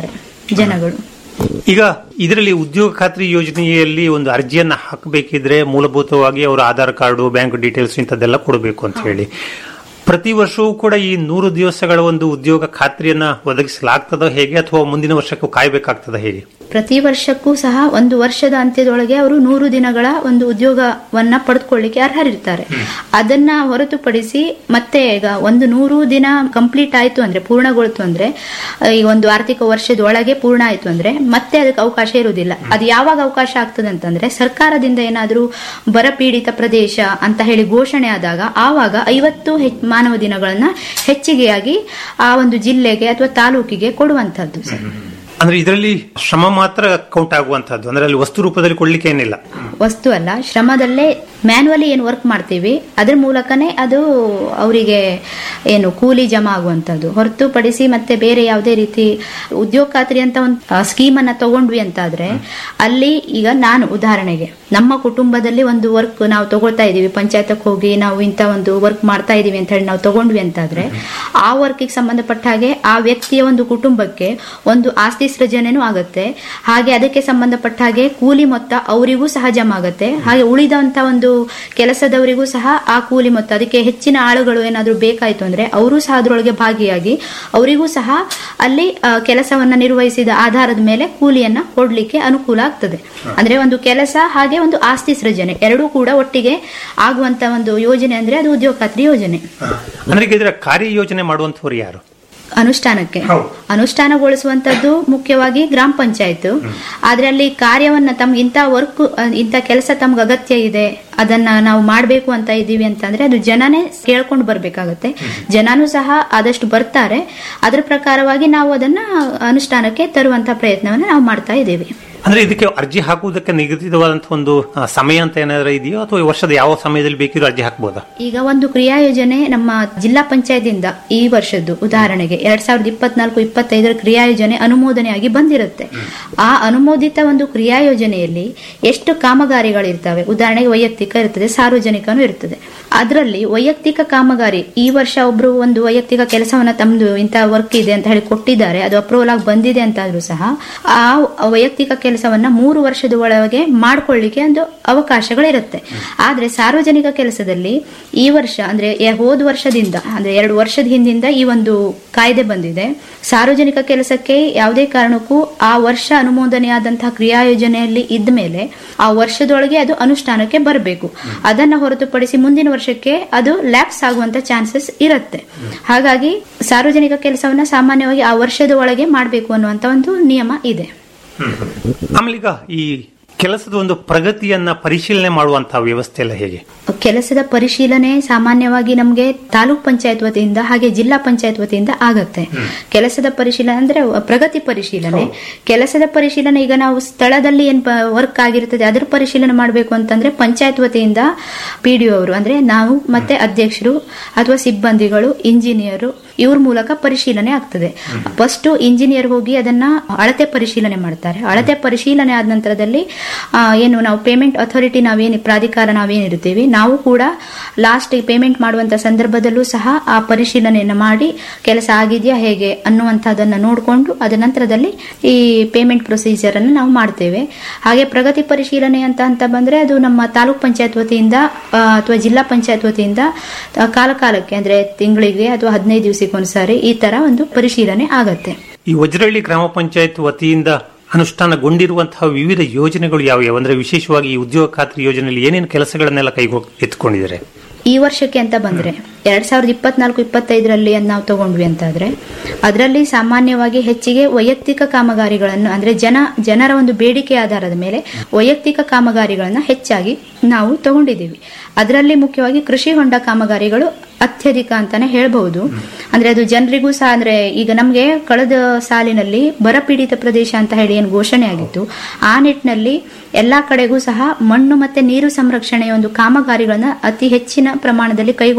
ಜನಗಳು ಈಗ ಇದರಲ್ಲಿ ಉದ್ಯೋಗ ಖಾತ್ರಿ ಯೋಜನೆಯಲ್ಲಿ ಒಂದು ಅರ್ಜಿಯನ್ನ ಹಾಕಬೇಕಿದ್ರೆ ಮೂಲಭೂತವಾಗಿ ಅವರ ಆಧಾರ್ ಕಾರ್ಡು ಬ್ಯಾಂಕ್ ಡೀಟೇಲ್ಸ್ ಇಂಥದ್ದೆಲ್ಲ ಕೊಡಬೇಕು ಅಂತ ಹೇಳಿ ಪ್ರತಿ ವರ್ಷವೂ ಕೂಡ ಈ ನೂರು ದಿವಸಗಳ ಒಂದು ಉದ್ಯೋಗ ಖಾತ್ರಿಯನ್ನ ಒದಗಿಸಲಾಗ್ತದ ಹೇಗೆ ಅಥವಾ ಮುಂದಿನ ವರ್ಷಕ್ಕೂ ಕಾಯ್ಬೇಕಾಗ್ತದ ಹೇಗೆ ಪ್ರತಿ ವರ್ಷಕ್ಕೂ ಸಹ ಒಂದು ವರ್ಷದ ಅಂತ್ಯದೊಳಗೆ ಅವರು ನೂರು ದಿನಗಳ ಒಂದು ಉದ್ಯೋಗವನ್ನ ಪಡೆದುಕೊಳ್ಳಿಕ್ಕೆ ಅರ್ಹರಿರ್ತಾರೆ ಅದನ್ನ ಹೊರತುಪಡಿಸಿ ಮತ್ತೆ ಈಗ ಒಂದು ನೂರು ದಿನ ಕಂಪ್ಲೀಟ್ ಆಯ್ತು ಅಂದ್ರೆ ಪೂರ್ಣಗೊಳ್ತು ಅಂದ್ರೆ ಆ, ಈ ಒಂದು ಆರ್ಥಿಕ ವರ್ಷದ ಒಳಗೆ ಪೂರ್ಣ ಆಯ್ತು ಅಂದ್ರೆ ಮತ್ತೆ ಅದಕ್ಕೆ ಅವಕಾಶ ಇರುವುದಿಲ್ಲ ಅದು ಯಾವಾಗ ಅವಕಾಶ ಆಗ್ತದೆ ಅಂತಂದ್ರೆ ಸರ್ಕಾರದಿಂದ ಏನಾದರೂ ಬರಪೀಡಿತ ಪ್ರದೇಶ ಅಂತ ಹೇಳಿ ಘೋಷಣೆ ಆದಾಗ ಆವಾಗ ಐವತ್ತು ಹೆಚ್- ಮಾನವ ದಿನಗಳನ್ನ ಹೆಚ್ಚಿಗೆಯಾಗಿ ಆ ಒಂದು ಜಿಲ್ಲೆಗೆ ಅಥವಾ ತಾಲೂಕಿಗೆ ಕೊಡುವಂತದ್ದು ಸರ್ ಅಂದ್ರೆ ಇದರಲ್ಲಿ ಶ್ರಮ ಮಾತ್ರ ಕೌಂಟ್ ಆಗುವಂತಹದ್ದು ಅಂದ್ರೆ ಅಲ್ಲಿ ವಸ್ತು ರೂಪದಲ್ಲಿ ಕೊಡ್ಲಿಕ್ಕೆ ಏನಿಲ್ಲ ವಸ್ತು ಅಲ್ಲ ಶ್ರಮದಲ್ಲೇ ಮ್ಯಾನ್ಯಲಿ ಏನು ವರ್ಕ್ ಮಾಡ್ತೀವಿ ಅದ್ರ ಮೂಲಕನೇ ಅದು ಅವರಿಗೆ ಏನು ಕೂಲಿ ಜಮಾ ಆಗುವಂಥದ್ದು ಹೊರತುಪಡಿಸಿ ಮತ್ತೆ ಬೇರೆ ಯಾವುದೇ ರೀತಿ ಉದ್ಯೋಗ ಖಾತ್ರಿ ಅಂತ ಒಂದು ಸ್ಕೀಮ್ ಅನ್ನ ತಗೊಂಡ್ವಿ ಅಂತಾದ್ರೆ ಅಲ್ಲಿ ಈಗ ನಾನು ಉದಾಹರಣೆಗೆ ನಮ್ಮ ಕುಟುಂಬದಲ್ಲಿ ಒಂದು ವರ್ಕ್ ನಾವು ತಗೊಳ್ತಾ ಇದೀವಿ ಪಂಚಾಯತಕ್ಕೆ ಹೋಗಿ ನಾವು ಇಂಥ ಒಂದು ವರ್ಕ್ ಮಾಡ್ತಾ ಇದೀವಿ ಅಂತ ಹೇಳಿ ನಾವು ತಗೊಂಡ್ವಿ ಅಂತಾದ್ರೆ ಆ ವರ್ಕಿಗೆ ಸಂಬಂಧಪಟ್ಟ ಹಾಗೆ ಆ ವ್ಯಕ್ತಿಯ ಒಂದು ಕುಟುಂಬಕ್ಕೆ ಒಂದು ಆಸ್ತಿ ಸೃಜನೆನೂ ಆಗುತ್ತೆ ಹಾಗೆ ಅದಕ್ಕೆ ಸಂಬಂಧಪಟ್ಟ ಹಾಗೆ ಕೂಲಿ ಮೊತ್ತ ಅವರಿಗೂ ಸಹ ಜಮಾ ಆಗುತ್ತೆ ಹಾಗೆ ಉಳಿದಂತ ಒಂದು ಕೆಲಸದವರಿಗೂ ಸಹ ಆ ಕೂಲಿ ಮೊತ್ತ ಅದಕ್ಕೆ ಹೆಚ್ಚಿನ ಆಳುಗಳು ಏನಾದರೂ ಬೇಕಾಯ್ತು ಅಂದ್ರೆ ಅವರು ಸಹ ಅದರೊಳಗೆ ಭಾಗಿಯಾಗಿ ಅವರಿಗೂ ಸಹ ಅಲ್ಲಿ ಆ, ಕೆಲಸವನ್ನ ನಿರ್ವಹಿಸಿದ ಆಧಾರದ ಮೇಲೆ ಕೂಲಿಯನ್ನ ಕೊಡ್ಲಿಕ್ಕೆ ಅನುಕೂಲ ಆಗ್ತದೆ ಅಂದ್ರೆ ಒಂದು ಕೆಲಸ ಹಾಗೆ ಒಂದು ಆಸ್ತಿ ಸೃಜನೆ ಎರಡೂ ಕೂಡ ಒಟ್ಟಿಗೆ ಆಗುವಂತ ಒಂದು ಯೋಜನೆ ಅಂದ್ರೆ ಅದು ಉದ್ಯೋಗ ಖಾತ್ರಿ ಯೋಜನೆ ಅಂದ್ರೆ ಈಗ ಇದರ ಕಾರ್ಯ ಯೋಜನೆ ಮಾಡುವಂತವ್ರು ಯಾರು ಅನುಷ್ಠಾನಕ್ಕೆ ಹೌದು. ಅನುಷ್ಠಾನಗೊಳಿಸುವಂತದ್ದು ಮುಖ್ಯವಾಗಿ ಗ್ರಾಮ ಪಂಚಾಯತ್ ಆದ್ರೆ ಅಲ್ಲಿ ಕಾರ್ಯವನ್ನ ತಮ್ಗೆ ಇಂಥ ವರ್ಕ್ ಇಂಥ ಕೆಲಸ ತಮ್ಗೆ ಅಗತ್ಯ ಇದೆ ಅದನ್ನ ನಾವು ಮಾಡಬೇಕು ಅಂತ ಇದೀವಿ ಅಂತಂದ್ರೆ ಅದು ಜನನೇ ಕೇಳ್ಕೊಂಡು ಬರ್ಬೇಕಾಗತ್ತೆ ಜನನೂ ಸಹ ಆದಷ್ಟು ಬರ್ತಾರೆ ಅದ್ರ ಪ್ರಕಾರವಾಗಿ ನಾವು ಅದನ್ನ ಅನುಷ್ಠಾನಕ್ಕೆ ತರುವಂತ ಪ್ರಯತ್ನವನ್ನ ನಾವು ಮಾಡ್ತಾ ಇದ್ದೀವಿ ಅಂದ್ರೆ ಇದಕ್ಕೆ ಅರ್ಜಿ ಹಾಕುವುದಕ್ಕೆ ನಿಗದಿತವಾದಂತಹ ಒಂದು ಆ, ಸಮಯ ಅಂತ ಏನಾದ್ರು ಇದೆಯೋ ಅಥವಾ ಈ ವರ್ಷದ ಯಾವ ಸಮಯದಲ್ಲಿ ಬೇಕಿರೋ ಅರ್ಜಿ ಹಾಕಬಹುದಾ ಈಗ ಒಂದು ಕ್ರಿಯಾ ಯೋಜನೆ ನಮ್ಮ ಜಿಲ್ಲಾ ಪಂಚಾಯತಿಂದ ಈ ವರ್ಷದ್ದು ಉದಾಹರಣೆಗೆ ಎರಡ್ ಸಾವಿರದ ಇಪ್ಪತ್ನಾಲ್ಕು ಇಪ್ಪತ್ತೈದರ ಕ್ರಿಯಾ ಯೋಜನೆ ಅನುಮೋದನೆಯಾಗಿ ಬಂದಿರುತ್ತೆ ಆ ಅನುಮೋದಿತ ಒಂದು ಕ್ರಿಯಾ ಯೋಜನೆಯಲ್ಲಿ ಎಷ್ಟು ಕಾಮಗಾರಿಗಳಿರ್ತವೆ ಉದಾಹರಣೆಗೆ ವೈಯಕ್ತಿಕ ಇರ್ತದೆ ಸಾರ್ವಜನಿಕನೂ ಇರ್ತದೆ ಅದರಲ್ಲಿ ವೈಯಕ್ತಿಕ ಕಾಮಗಾರಿ ಈ ವರ್ಷ ಒಬ್ರು ಒಂದು ವೈಯಕ್ತಿಕ ಕೆಲಸವನ್ನ ತಮ್ದು ಇಂಥ ವರ್ಕ್ ಇದೆ ಅಂತ ಹೇಳಿ ಕೊಟ್ಟಿದ್ದಾರೆ ಅದು ಅಪ್ರೂವಲ್ ಆಗಿ ಬಂದಿದೆ ಅಂತಾದ್ರೂ ಸಹ ಆ ವೈಯಕ್ತಿಕ ಕೆಲಸವನ್ನ ಮೂರು ವರ್ಷದ ಒಳಗೆ ಮಾಡ್ಕೊಳ್ಳಿಕ್ಕೆ ಒಂದು ಅವಕಾಶಗಳಿರುತ್ತೆ ಆದ್ರೆ ಸಾರ್ವಜನಿಕ ಕೆಲಸದಲ್ಲಿ ಈ ವರ್ಷ ಅಂದ್ರೆ ಎ- ಹೋದ ವರ್ಷದಿಂದ ಅಂದ್ರೆ ಎರಡು ವರ್ಷದ ಹಿಂದಿಂದ ಈ ಒಂದು ಕಾಯ್ದೆ ಬಂದಿದೆ ಸಾರ್ವಜನಿಕ ಕೆಲಸಕ್ಕೆ ಯಾವುದೇ ಕಾರಣಕ್ಕೂ ಆ ವರ್ಷ ಅನುಮೋದನೆಯಾದಂತಹ ಕ್ರಿಯಾ ಯೋಜನೆಯಲ್ಲಿ ಇದ್ದ ಮೇಲೆ ಆ ವರ್ಷದೊಳಗೆ ಅದು ಅನುಷ್ಠಾನಕ್ಕೆ ಬರಬೇಕು ಅದನ್ನ ಹೊರತುಪಡಿಸಿ ಮುಂದಿನ ವರ್ಷಕ್ಕೆ ಅದು ಲ್ಯಾಪ್ಸ್ ಆಗುವಂತ ಚಾನ್ಸಸ್ ಇರುತ್ತೆ ಹಾಗಾಗಿ ಸಾರ್ವಜನಿಕ ಕೆಲಸವನ್ನ ಸಾಮಾನ್ಯವಾಗಿ ಆ ವರ್ಷದ ಒಳಗೆ ಮಾಡಬೇಕು ಅನ್ನುವಂತ ಒಂದು ನಿಯಮ ಇದೆ ಆಮೇಲೆ ಈಗ ಈ ಕೆಲಸದ ಒಂದು ಪ್ರಗತಿಯನ್ನ ಪರಿಶೀಲನೆ ಮಾಡುವಂತಹ ವ್ಯವಸ್ಥೆ ಎಲ್ಲ ಹೇಗೆ ಕೆಲಸದ ಪರಿಶೀಲನೆ ಸಾಮಾನ್ಯವಾಗಿ ನಮಗೆ ತಾಲೂಕ್ ಪಂಚಾಯತ್ ವತಿಯಿಂದ ಹಾಗೆ ಜಿಲ್ಲಾ ಪಂಚಾಯತ್ ವತಿಯಿಂದ ಆಗತ್ತೆ ಕೆಲಸದ ಪರಿಶೀಲನೆ ಅಂದ್ರೆ ಪ್ರಗತಿ ಪರಿಶೀಲನೆ ಕೆಲಸದ ಪರಿಶೀಲನೆ ಈಗ ನಾವು ಸ್ಥಳದಲ್ಲಿ ಏನ್ ವರ್ಕ್ ಆಗಿರ್ತದೆ ಅದರ ಪರಿಶೀಲನೆ ಮಾಡಬೇಕು ಅಂತಂದ್ರೆ ಪಂಚಾಯತ್ ವತಿಯಿಂದ ಪಿ ಡಿ ಅವರು ಅಂದ್ರೆ ನಾವು ಮತ್ತೆ ಅಧ್ಯಕ್ಷರು ಅಥವಾ ಸಿಬ್ಬಂದಿಗಳು ಇಂಜಿನಿಯರು ಇವ್ರ ಮೂಲಕ ಪರಿಶೀಲನೆ ಆಗ್ತದೆ ಫಸ್ಟ್ ಇಂಜಿನಿಯರ್ ಹೋಗಿ ಅದನ್ನ ಅಳತೆ ಪರಿಶೀಲನೆ ಮಾಡ್ತಾರೆ ಅಳತೆ ಪರಿಶೀಲನೆ ಆದ ನಂತರದಲ್ಲಿ ಆ, ಏನು ನಾವು ಪೇಮೆಂಟ್ ಅಥಾರಿಟಿ ನಾವೇನು ಪ್ರಾಧಿಕಾರ ನಾವೇನಿರ್ತೀವಿ ನಾವು ಕೂಡ ಲಾಸ್ಟ್ ಪೇಮೆಂಟ್ ಮಾಡುವಂತ ಸಂದರ್ಭದಲ್ಲೂ ಸಹ ಆ ಪರಿಶೀಲನೆಯನ್ನು ಮಾಡಿ ಕೆಲಸ ಆಗಿದೆಯಾ ಹೇಗೆ ಅನ್ನುವಂಥದ್ದನ್ನ ನೋಡಿಕೊಂಡು ಅದ ನಂತರದಲ್ಲಿ ಈ ಪೇಮೆಂಟ್ ಪ್ರೊಸೀಜರ್ ಅನ್ನು ನಾವು ಮಾಡ್ತೇವೆ ಹಾಗೆ ಪ್ರಗತಿ ಪರಿಶೀಲನೆ ಅಂತ ಅಂತ ಬಂದ್ರೆ ಅದು ನಮ್ಮ ತಾಲೂಕ್ ಪಂಚಾಯತ್ ವತಿಯಿಂದ ಆ, ಅಥವಾ ಜಿಲ್ಲಾ ಪಂಚಾಯತ್ ವತಿಯಿಂದ ಆ, ಕಾಲ ಕಾಲಕ್ಕೆ ಅಂದ್ರೆ ತಿಂಗಳಿಗೆ ಅಥವಾ ಹದಿನೈದು ದಿವಸಕ್ಕೊಂದ್ಸಾರಿ ಈ ತರ ಒಂದು ಪರಿಶೀಲನೆ ಆಗತ್ತೆ ಈ ವಜ್ರಹಳ್ಳಿ ಗ್ರಾಮ ಪಂಚಾಯತ್ ವತಿಯಿಂದ ಅನುಷ್ಠಾನಗೊಂಡಿರುವಂತಹ ವಿವಿಧ ಯೋಜನೆಗಳು ಯಾವ್ಯಾವ ಅಂದ್ರೆ ವಿಶೇಷವಾಗಿ ಈ ಉದ್ಯೋಗ ಖಾತ್ರಿ ಯೋಜನೆಯಲ್ಲಿ ಏನೇನು ಕೆಲಸಗಳನ್ನೆಲ್ಲ ಕೈಗೆ ಎತ್ಕೊಂಡಿದ್ದಾರೆ ಈ ವರ್ಷಕ್ಕೆ ಅಂತ ಬಂದ್ರೆ ಎರಡ್ ಸಾವಿರದ ಇಪ್ಪತ್ನಾಲ್ಕು ಇಪ್ಪತ್ತೈದರಲ್ಲಿ ನಾವು ತಗೊಂಡ್ವಿ ಅಂತಾದ್ರೆ ಅದರಲ್ಲಿ ಸಾಮಾನ್ಯವಾಗಿ ಹೆಚ್ಚಿಗೆ ವೈಯಕ್ತಿಕ ಕಾಮಗಾರಿಗಳನ್ನು ಅಂದ್ರೆ ಜನ ಜನರ ಒಂದು ಬೇಡಿಕೆ ಆಧಾರದ ಮೇಲೆ ವೈಯಕ್ತಿಕ ಕಾಮಗಾರಿಗಳನ್ನ ಹೆಚ್ಚಾಗಿ ನಾವು ತಗೊಂಡಿದ್ದೀವಿ ಅದರಲ್ಲಿ ಮುಖ್ಯವಾಗಿ ಕೃಷಿ ಹೊಂಡ ಕಾಮಗಾರಿಗಳು ಅತ್ಯಧಿಕ ಅಂತಾನೆ ಹೇಳ್ಬಹುದು ಅಂದ್ರೆ ಅದು ಜನರಿಗೂ ಸಹ ಅಂದ್ರೆ ಈಗ ನಮ್ಗೆ ಕಳೆದ ಸಾಲಿನಲ್ಲಿ ಬರಪೀಡಿತ ಪ್ರದೇಶ ಅಂತ ಹೇಳಿ ಏನು ಘೋಷಣೆ ಆಗಿತ್ತು ಆ ನಿಟ್ಟಿನಲ್ಲಿ ಎಲ್ಲಾ ಕಡೆಗೂ ಸಹ ಮಣ್ಣು ಮತ್ತೆ ನೀರು ಸಂರಕ್ಷಣೆಯ ಒಂದು ಕಾಮಗಾರಿಗಳನ್ನ ಅತಿ ಹೆಚ್ಚಿನ ಪ್ರಮಾಣದಲ್ಲಿ ಕೈಗೊಳ್ಳಬೇಕು ಅಂತ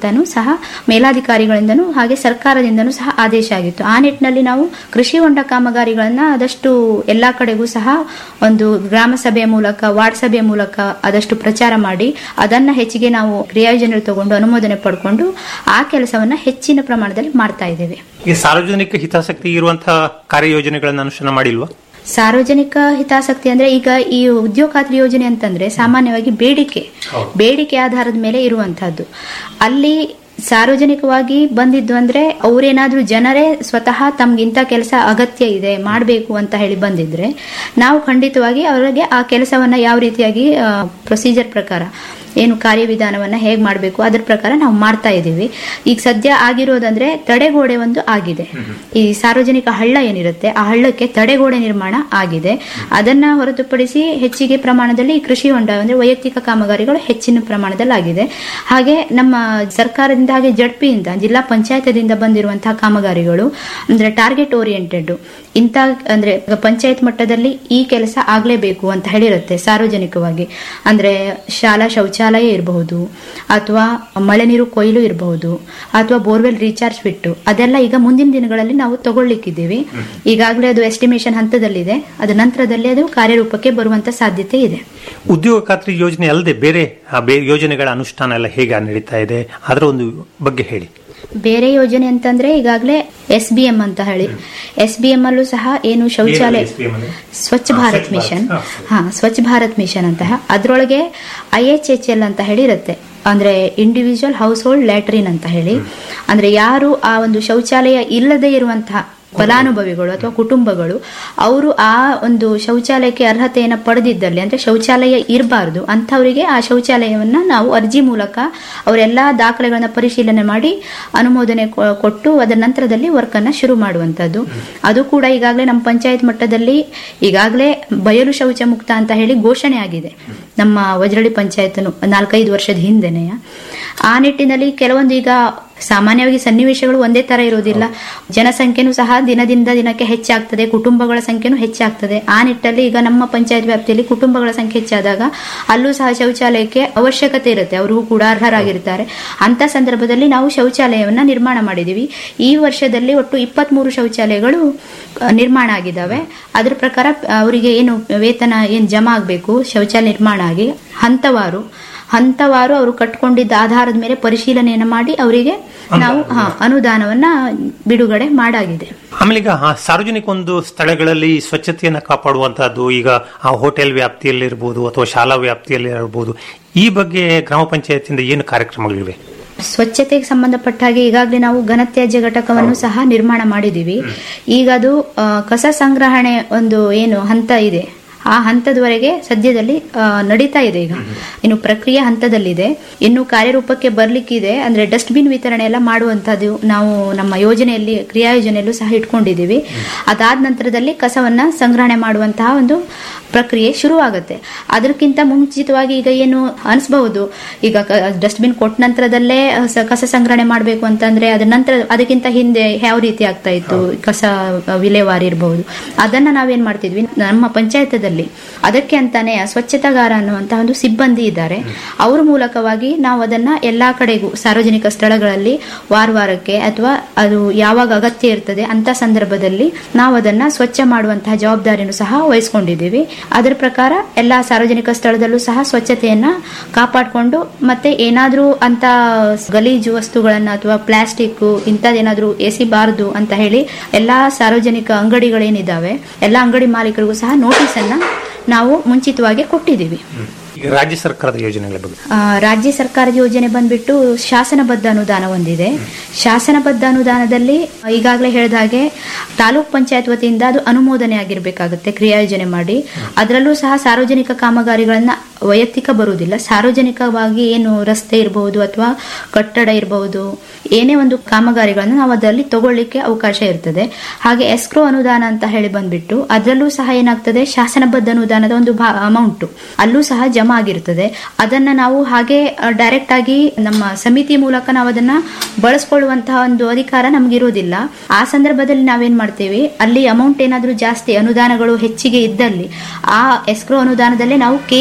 ಅಂತಾನೂ ಸಹ ಮೇಲಾಧಿಕಾರಿಗಳಿಂದನೂ ಹಾಗೆ ಸರ್ಕಾರದಿಂದನೂ ಸಹ ಆದೇಶ ಆಗಿತ್ತು ಆ ನಿಟ್ಟಿನಲ್ಲಿ ನಾವು ಕೃಷಿ ಹೊಂಡ ಕಾಮಗಾರಿಗಳನ್ನ ಆದಷ್ಟು ಎಲ್ಲಾ ಕಡೆಗೂ ಸಹ ಒಂದು ಗ್ರಾಮ ಸಭೆಯ ಮೂಲಕ ವಾರ್ಡ್ ಸಭೆಯ ಮೂಲಕ ಆದಷ್ಟು ಪ್ರಚಾರ ಮಾಡಿ ಅದನ್ನ ಹೆಚ್ಚಿಗೆ ನಾವು ಕ್ರಿಯಾಯೋಜನೆ ತಗೊಂಡು ಅನುಮೋದನೆ ಪಡ್ಕೊಂಡು ಆ ಕೆಲಸವನ್ನ ಹೆಚ್ಚಿನ ಪ್ರಮಾಣದಲ್ಲಿ ಮಾಡ್ತಾ ಇದ್ದೇವೆ ಈಗ ಸಾರ್ವಜನಿಕ ಹಿತಾಸಕ್ತಿ ಇರುವಂತಹ ಕಾರ್ಯಯೋಜನೆಗಳನ್ನು ಅನುಷ್ಠಾನ ಮಾಡಿಲ್ವಾ ಸಾರ್ವಜನಿಕ ಹಿತಾಸಕ್ತಿ ಅಂದ್ರೆ ಈಗ ಈ ಉದ್ಯೋಗ ಖಾತ್ರಿ ಯೋಜನೆ ಅಂತಂದ್ರೆ ಸಾಮಾನ್ಯವಾಗಿ ಬೇಡಿಕೆ ಬೇಡಿಕೆ ಆಧಾರದ ಮೇಲೆ ಇರುವಂತಹದ್ದು ಅಲ್ಲಿ ಸಾರ್ವಜನಿಕವಾಗಿ ಬಂದಿದ್ದು ಅಂದ್ರೆ ಅವರೇನಾದ್ರೂ ಜನರೇ ಸ್ವತಃ ತಮ್ಗಿಂತ ಕೆಲಸ ಅಗತ್ಯ ಇದೆ ಮಾಡಬೇಕು ಅಂತ ಹೇಳಿ ಬಂದಿದ್ರೆ ನಾವು ಖಂಡಿತವಾಗಿ ಅವರಿಗೆ ಆ ಕೆಲಸವನ್ನ ಯಾವ ರೀತಿಯಾಗಿ ಪ್ರೊಸೀಜರ್ ಪ್ರಕಾರ ಏನು ಕಾರ್ಯವಿಧಾನವನ್ನ ಹೇಗೆ ಮಾಡಬೇಕು ಅದ್ರ ಪ್ರಕಾರ ನಾವು ಮಾಡ್ತಾ ಇದ್ದೀವಿ ಈಗ ಸದ್ಯ ಆಗಿರೋದಂದ್ರೆ ತಡೆಗೋಡೆ ಒಂದು ಆಗಿದೆ ಈ ಸಾರ್ವಜನಿಕ ಹಳ್ಳ ಏನಿರುತ್ತೆ ಆ ಹಳ್ಳಕ್ಕೆ ತಡೆಗೋಡೆ ನಿರ್ಮಾಣ ಆಗಿದೆ ಅದನ್ನ ಹೊರತುಪಡಿಸಿ ಹೆಚ್ಚಿಗೆ ಪ್ರಮಾಣದಲ್ಲಿ ಈ ಕೃಷಿ ಹೊಂಡ ಅಂದ್ರೆ ವೈಯಕ್ತಿಕ ಕಾಮಗಾರಿಗಳು ಹೆಚ್ಚಿನ ಪ್ರಮಾಣದಲ್ಲಿ ಆಗಿದೆ ಹಾಗೆ ನಮ್ಮ ಸರ್ಕಾರದಿಂದ ಹಾಗೆ ಜಡ್ಪಿಯಿಂದ ಜಿಲ್ಲಾ ಪಂಚಾಯತದಿಂದ ಬಂದಿರುವಂತಹ ಕಾಮಗಾರಿಗಳು ಅಂದ್ರೆ ಟಾರ್ಗೆಟ್ ಓರಿಯೆಂಟೆಡ್ ಇಂಥ ಅಂದ್ರೆ ಪಂಚಾಯತ್ ಮಟ್ಟದಲ್ಲಿ ಈ ಕೆಲಸ ಆಗ್ಲೇಬೇಕು ಅಂತ ಹೇಳಿರುತ್ತೆ ಸಾರ್ವಜನಿಕವಾಗಿ ಅಂದ್ರೆ ಶಾಲಾ ಶೌಚಾಲಯ ಇರಬಹುದು ಅಥವಾ ಮಳೆ ನೀರು ಕೊಯ್ಲು ಇರಬಹುದು ಅಥವಾ ಬೋರ್ವೆಲ್ ರೀಚಾರ್ಜ್ ಬಿಟ್ಟು ಅದೆಲ್ಲ ಈಗ ಮುಂದಿನ ದಿನಗಳಲ್ಲಿ ನಾವು ತಗೊಳ್ಳಿಕ್ಕಿದ್ದೀವಿ ಈಗಾಗಲೇ ಅದು ಎಸ್ಟಿಮೇಷನ್ ಹಂತದಲ್ಲಿದೆ ಅದ ನಂತರದಲ್ಲಿ ಅದು ಕಾರ್ಯರೂಪಕ್ಕೆ ಬರುವಂತ ಸಾಧ್ಯತೆ ಇದೆ ಉದ್ಯೋಗ ಖಾತ್ರಿ ಯೋಜನೆ ಅಲ್ಲದೆ ಬೇರೆ ಆ ಬೇರೆ ಯೋಜನೆಗಳ ಅನುಷ್ಠಾನ ಎಲ್ಲ ಹೇಗೆ ನಡೀತಾ ಇದೆ ಅದರ ಒಂದು ಬಗ್ಗೆ ಹೇಳಿ ಬೇರೆ ಯೋಜನೆ ಅಂತಂದ್ರೆ ಈಗಾಗಲೇ ಎಸ್ ಬಿ ಎಂ ಅಂತ ಹೇಳಿ ಎಸ್ ಬಿ ಎಂ ಅಲ್ಲೂ ಸಹ ಏನು ಶೌಚಾಲಯ ಸ್ವಚ್ಛ ಭಾರತ್ ಮಿಷನ್ ಹಾ ಸ್ವಚ್ಛ ಭಾರತ್ ಮಿಷನ್ ಅಂತ ಅದರೊಳಗೆ ಐ ಎಚ್ ಎಚ್ ಎಲ್ ಅಂತ ಹೇಳಿ ಇರುತ್ತೆ ಅಂದ್ರೆ ಇಂಡಿವಿಜುವಲ್ ಹೌಸ್ ಹೋಲ್ಡ್ ಲ್ಯಾಟ್ರಿನ್ ಅಂತ ಹೇಳಿ ಅಂದ್ರೆ ಯಾರು ಆ ಒಂದು ಶೌಚಾಲಯ ಇಲ್ಲದೆ ಇರುವಂತಹ ಫಲಾನುಭವಿಗಳು ಅಥವಾ ಕುಟುಂಬಗಳು ಅವರು ಆ ಒಂದು ಶೌಚಾಲಯಕ್ಕೆ ಅರ್ಹತೆಯನ್ನು ಪಡೆದಿದ್ದಲ್ಲಿ ಅಂದ್ರೆ ಶೌಚಾಲಯ ಇರಬಾರ್ದು ಅಂಥವರಿಗೆ ಆ ಶೌಚಾಲಯವನ್ನ ನಾವು ಅರ್ಜಿ ಮೂಲಕ ಅವರೆಲ್ಲಾ ದಾಖಲೆಗಳನ್ನ ಪರಿಶೀಲನೆ ಮಾಡಿ ಅನುಮೋದನೆ ಕೊ- ಕೊಟ್ಟು ಅದರ ನಂತರದಲ್ಲಿ ವರ್ಕ್ ಅನ್ನ ಶುರು ಮಾಡುವಂತದ್ದು ಅದು ಕೂಡ ಈಗಾಗಲೇ ನಮ್ಮ ಪಂಚಾಯತ್ ಮಟ್ಟದಲ್ಲಿ ಈಗಾಗಲೇ ಬಯಲು ಶೌಚ ಮುಕ್ತ ಅಂತ ಹೇಳಿ ಘೋಷಣೆ ಆಗಿದೆ ನಮ್ಮ ವಜ್ರಳ್ಳಿ ಪಂಚಾಯತ್ನು ನಾಲ್ಕೈದು ವರ್ಷದ ಹಿಂದೆನೆಯ ಆ ನಿಟ್ಟಿನಲ್ಲಿ ಕೆಲವೊಂದು ಈಗ ಸಾಮಾನ್ಯವಾಗಿ ಸನ್ನಿವೇಶಗಳು ಒಂದೇ ತರ ಇರೋದಿಲ್ಲ ಜನಸಂಖ್ಯೆನೂ ಸಹ ದಿನದಿಂದ ದಿನಕ್ಕೆ ಹೆಚ್ಚಾಗ್ತದೆ ಕುಟುಂಬಗಳ ಸಂಖ್ಯೆನೂ ಹೆಚ್ಚಾಗ್ತದೆ ಆ ನಿಟ್ಟಲ್ಲಿ ಈಗ ನಮ್ಮ ಪಂಚಾಯತ್ ವ್ಯಾಪ್ತಿಯಲ್ಲಿ ಕುಟುಂಬಗಳ ಸಂಖ್ಯೆ ಹೆಚ್ಚಾದಾಗ ಅಲ್ಲೂ ಸಹ ಶೌಚಾಲಯಕ್ಕೆ ಅವಶ್ಯಕತೆ ಇರುತ್ತೆ ಅವರು ಕೂಡ ಅರ್ಹರಾಗಿರ್ತಾರೆ ಅಂತ ಸಂದರ್ಭದಲ್ಲಿ ನಾವು ಶೌಚಾಲಯವನ್ನ ನಿರ್ಮಾಣ ಮಾಡಿದೀವಿ ಈ ವರ್ಷದಲ್ಲಿ ಒಟ್ಟು ಇಪ್ಪತ್ಮೂರು ಶೌಚಾಲಯಗಳು ಆ, ನಿರ್ಮಾಣ ಆಗಿದ್ದಾವೆ ಅದ್ರ ಪ್ರಕಾರ ಅವರಿಗೆ ಏನು ವೇತನ ಏನ್ ಜಮಾ ಆಗಬೇಕು ಶೌಚಾಲಯ ನಿರ್ಮಾಣ ಆಗಿ ಹಂತವಾರು ಹಂತವಾರು ಅವರು ಕಟ್ಕೊಂಡಿದ್ದ ಆಧಾರದ ಮೇಲೆ ಪರಿಶೀಲನೆಯನ್ನು ಮಾಡಿ ಅವರಿಗೆ ನಾವು ಹಾ, ಅನುದಾನವನ್ನ ಬಿಡುಗಡೆ ಮಾಡಾಗಿದೆ ಆಮೇಲೆ ಈಗ ಆ ಸಾರ್ವಜನಿಕ ಒಂದು ಸ್ಥಳಗಳಲ್ಲಿ ಸ್ವಚ್ಛತೆಯನ್ನ ಕಾಪಾಡುವಂತಹದ್ದು ಈಗ ಆ ಹೋಟೆಲ್ ವ್ಯಾಪ್ತಿಯಲ್ಲಿ ಇರಬಹುದು ಅಥವಾ ಶಾಲಾ ವ್ಯಾಪ್ತಿಯಲ್ಲಿ ಇರಬಹುದು ಈ ಬಗ್ಗೆ ಗ್ರಾಮ ಪಂಚಾಯತಿಂದ ಏನು ಕಾರ್ಯಕ್ರಮಗಳಿವೆ ಸ್ವಚ್ಛತೆಗೆ ಸಂಬಂಧಪಟ್ಟ ಹಾಗೆ ಈಗಾಗಲೇ ನಾವು ಘನತ್ಯಾಜ್ಯ ಘಟಕವನ್ನು ಸಹ ನಿರ್ಮಾಣ ಮಾಡಿದೀವಿ ಈಗ ಅದು ಆ, ಕಸ ಸಂಗ್ರಹಣೆ ಒಂದು ಏನು ಹಂತ ಇದೆ ಆ ಹಂತದವರೆಗೆ ಸದ್ಯದಲ್ಲಿ ಆ, ನಡೀತಾ ಇದೆ ಈಗ ಇನ್ನು ಪ್ರಕ್ರಿಯೆ ಹಂತದಲ್ಲಿದೆ ಇನ್ನು ಕಾರ್ಯರೂಪಕ್ಕೆ ಬರ್ಲಿಕ್ಕಿದೆ ಅಂದ್ರೆ ಡಸ್ಟ್ಬಿನ್ ವಿತರಣೆ ಎಲ್ಲ ಮಾಡುವಂತದ್ದು ನಾವು ನಮ್ಮ ಯೋಜನೆಯಲ್ಲಿ ಕ್ರಿಯಾ ಯೋಜನೆಯಲ್ಲೂ ಸಹ ಇಟ್ಕೊಂಡಿದ್ದೀವಿ ಅದಾದ ನಂತರದಲ್ಲಿ ಕಸವನ್ನ ಸಂಗ್ರಹಣೆ ಮಾಡುವಂತಹ ಒಂದು ಪ್ರಕ್ರಿಯೆ ಶುರುವಾಗುತ್ತೆ ಅದಕ್ಕಿಂತ ಮುಂಚಿತವಾಗಿ ಈಗ ಏನು ಅನಿಸಬಹುದು ಈಗ ಡಸ್ಟ್ಬಿನ್ ಕೊಟ್ಟ ನಂತರದಲ್ಲೇ ಸ- ಕಸ ಸಂಗ್ರಹಣೆ ಮಾಡಬೇಕು ಅಂತಂದ್ರೆ ಅದ್ರ ನಂತರ ಅದಕ್ಕಿಂತ ಹಿಂದೆ ಯಾವ ರೀತಿ ಆಗ್ತಾ ಇತ್ತು ಕಸ ಅ, ವಿಲೇವಾರಿ ಇರಬಹುದು ಅದನ್ನ ನಾವೇನ್ ಮಾಡ್ತಿದ್ವಿ ನಮ್ಮ ಪಂಚಾಯತದಲ್ಲಿ ಅದಕ್ಕೆ ಅಂತಾನೆ ಸ್ವಚ್ಛತಾಗಾರ ಅನ್ನುವಂತಹ ಒಂದು ಸಿಬ್ಬಂದಿ ಇದ್ದಾರೆ ಅವ್ರ ಮೂಲಕವಾಗಿ ನಾವು ಅದನ್ನ ಎಲ್ಲಾ ಕಡೆಗೂ ಸಾರ್ವಜನಿಕ ಸ್ಥಳಗಳಲ್ಲಿ ವಾರ ವಾರಕ್ಕೆ ಅಥವಾ ಅದು ಯಾವಾಗ ಅಗತ್ಯ ಇರ್ತದೆ ಅಂತ ಸಂದರ್ಭದಲ್ಲಿ ನಾವು ಅದನ್ನ ಸ್ವಚ್ಛ ಮಾಡುವಂತಹ ಜವಾಬ್ದಾರಿಯನ್ನು ಸಹ ವಹಿಸ್ಕೊಂಡಿದ್ದೀವಿ ಅದರ ಪ್ರಕಾರ ಎಲ್ಲಾ ಸಾರ್ವಜನಿಕ ಸ್ಥಳದಲ್ಲೂ ಸಹ ಸ್ವಚ್ಛತೆಯನ್ನ ಕಾಪಾಡಿಕೊಂಡು ಮತ್ತೆ ಏನಾದ್ರೂ ಅಂತ ಗಲೀಜು ವಸ್ತುಗಳನ್ನ ಅಥವಾ ಪ್ಲಾಸ್ಟಿಕ್ ಇಂಥದ್ದೇನಾದ್ರೂ ಎಸಿಬಾರದು ಅಂತ ಹೇಳಿ ಎಲ್ಲಾ ಸಾರ್ವಜನಿಕ ಅಂಗಡಿಗಳೇನಿದಾವೆ ಎಲ್ಲಾ ಅಂಗಡಿ ಮಾಲೀಕರಿಗೂ ಸಹ ನೋಟಿಸ್ ಅನ್ನ ನಾವು ಮುಂಚಿತವಾಗಿ ಕೊಟ್ಟಿದ್ದೀವಿ ಈಗ ರಾಜ್ಯ ಸರ್ಕಾರದ ಯೋಜನೆಗಳ ಬಗ್ಗೆ ಆ, ರಾಜ್ಯ ಸರ್ಕಾರದ ಯೋಜನೆ ಬಂದ್ಬಿಟ್ಟು ಶಾಸನಬದ್ಧ ಅನುದಾನ ಹೊಂದಿದೆ ಶಾಸನಬದ್ಧ ಅನುದಾನದಲ್ಲಿ ಈಗಾಗಲೇ ಹೇಳಿದ ಹಾಗೆ ತಾಲೂಕ್ ಪಂಚಾಯತ್ ವತಿಯಿಂದ ಅದು ಅನುಮೋದನೆ ಆಗಿರ್ಬೇಕಾಗುತ್ತೆ ಕ್ರಿಯಾಯೋಜನೆ ಮಾಡಿ ಅದರಲ್ಲೂ ಸಹ ಸಾರ್ವಜನಿಕ ಕಾಮಗಾರಿಗಳನ್ನ ವೈಯಕ್ತಿಕ ಬರುವುದಿಲ್ಲ ಸಾರ್ವಜನಿಕವಾಗಿ ಏನು ರಸ್ತೆ ಇರಬಹುದು ಅಥವಾ ಕಟ್ಟಡ ಇರಬಹುದು ಏನೇ ಒಂದು ಕಾಮಗಾರಿಗಳನ್ನು ನಾವು ಅದರಲ್ಲಿ ತಗೊಳ್ಳಿಕ್ಕೆ ಅವಕಾಶ ಇರ್ತದೆ ಹಾಗೆ ಎಸ್ಕ್ರೋ ಅನುದಾನ ಅಂತ ಹೇಳಿ ಬಂದ್ಬಿಟ್ಟು ಅದರಲ್ಲೂ ಸಹ ಏನಾಗ್ತದೆ ಶಾಸನಬದ್ಧ ಅನುದಾನದ ಒಂದು ಅಮೌಂಟ್ ಅಲ್ಲೂ ಸಹ ಜಮಾ ಆಗಿರ್ತದೆ ಅದನ್ನ ನಾವು ಹಾಗೆ ಡೈರೆಕ್ಟ್ ಆಗಿ ನಮ್ಮ ಸಮಿತಿ ಮೂಲಕ ನಾವು ಅದನ್ನ ಬಳಸ್ಕೊಳ್ಳುವಂತಹ ಒಂದು ಅಧಿಕಾರ ನಮ್ಗಿರೋದಿಲ್ಲ ಆ ಸಂದರ್ಭದಲ್ಲಿ ನಾವೇನ್ ಮಾಡ್ತೇವೆ ಅಲ್ಲಿ ಅಮೌಂಟ್ ಏನಾದ್ರೂ ಜಾಸ್ತಿ ಅನುದಾನಗಳು ಹೆಚ್ಚಿಗೆ ಇದ್ದಲ್ಲಿ ಆ ಎಸ್ಕ್ರೋ ಅನುದಾನದಲ್ಲೇ ನಾವು ಕೆಬಿಗೂ ಸಹ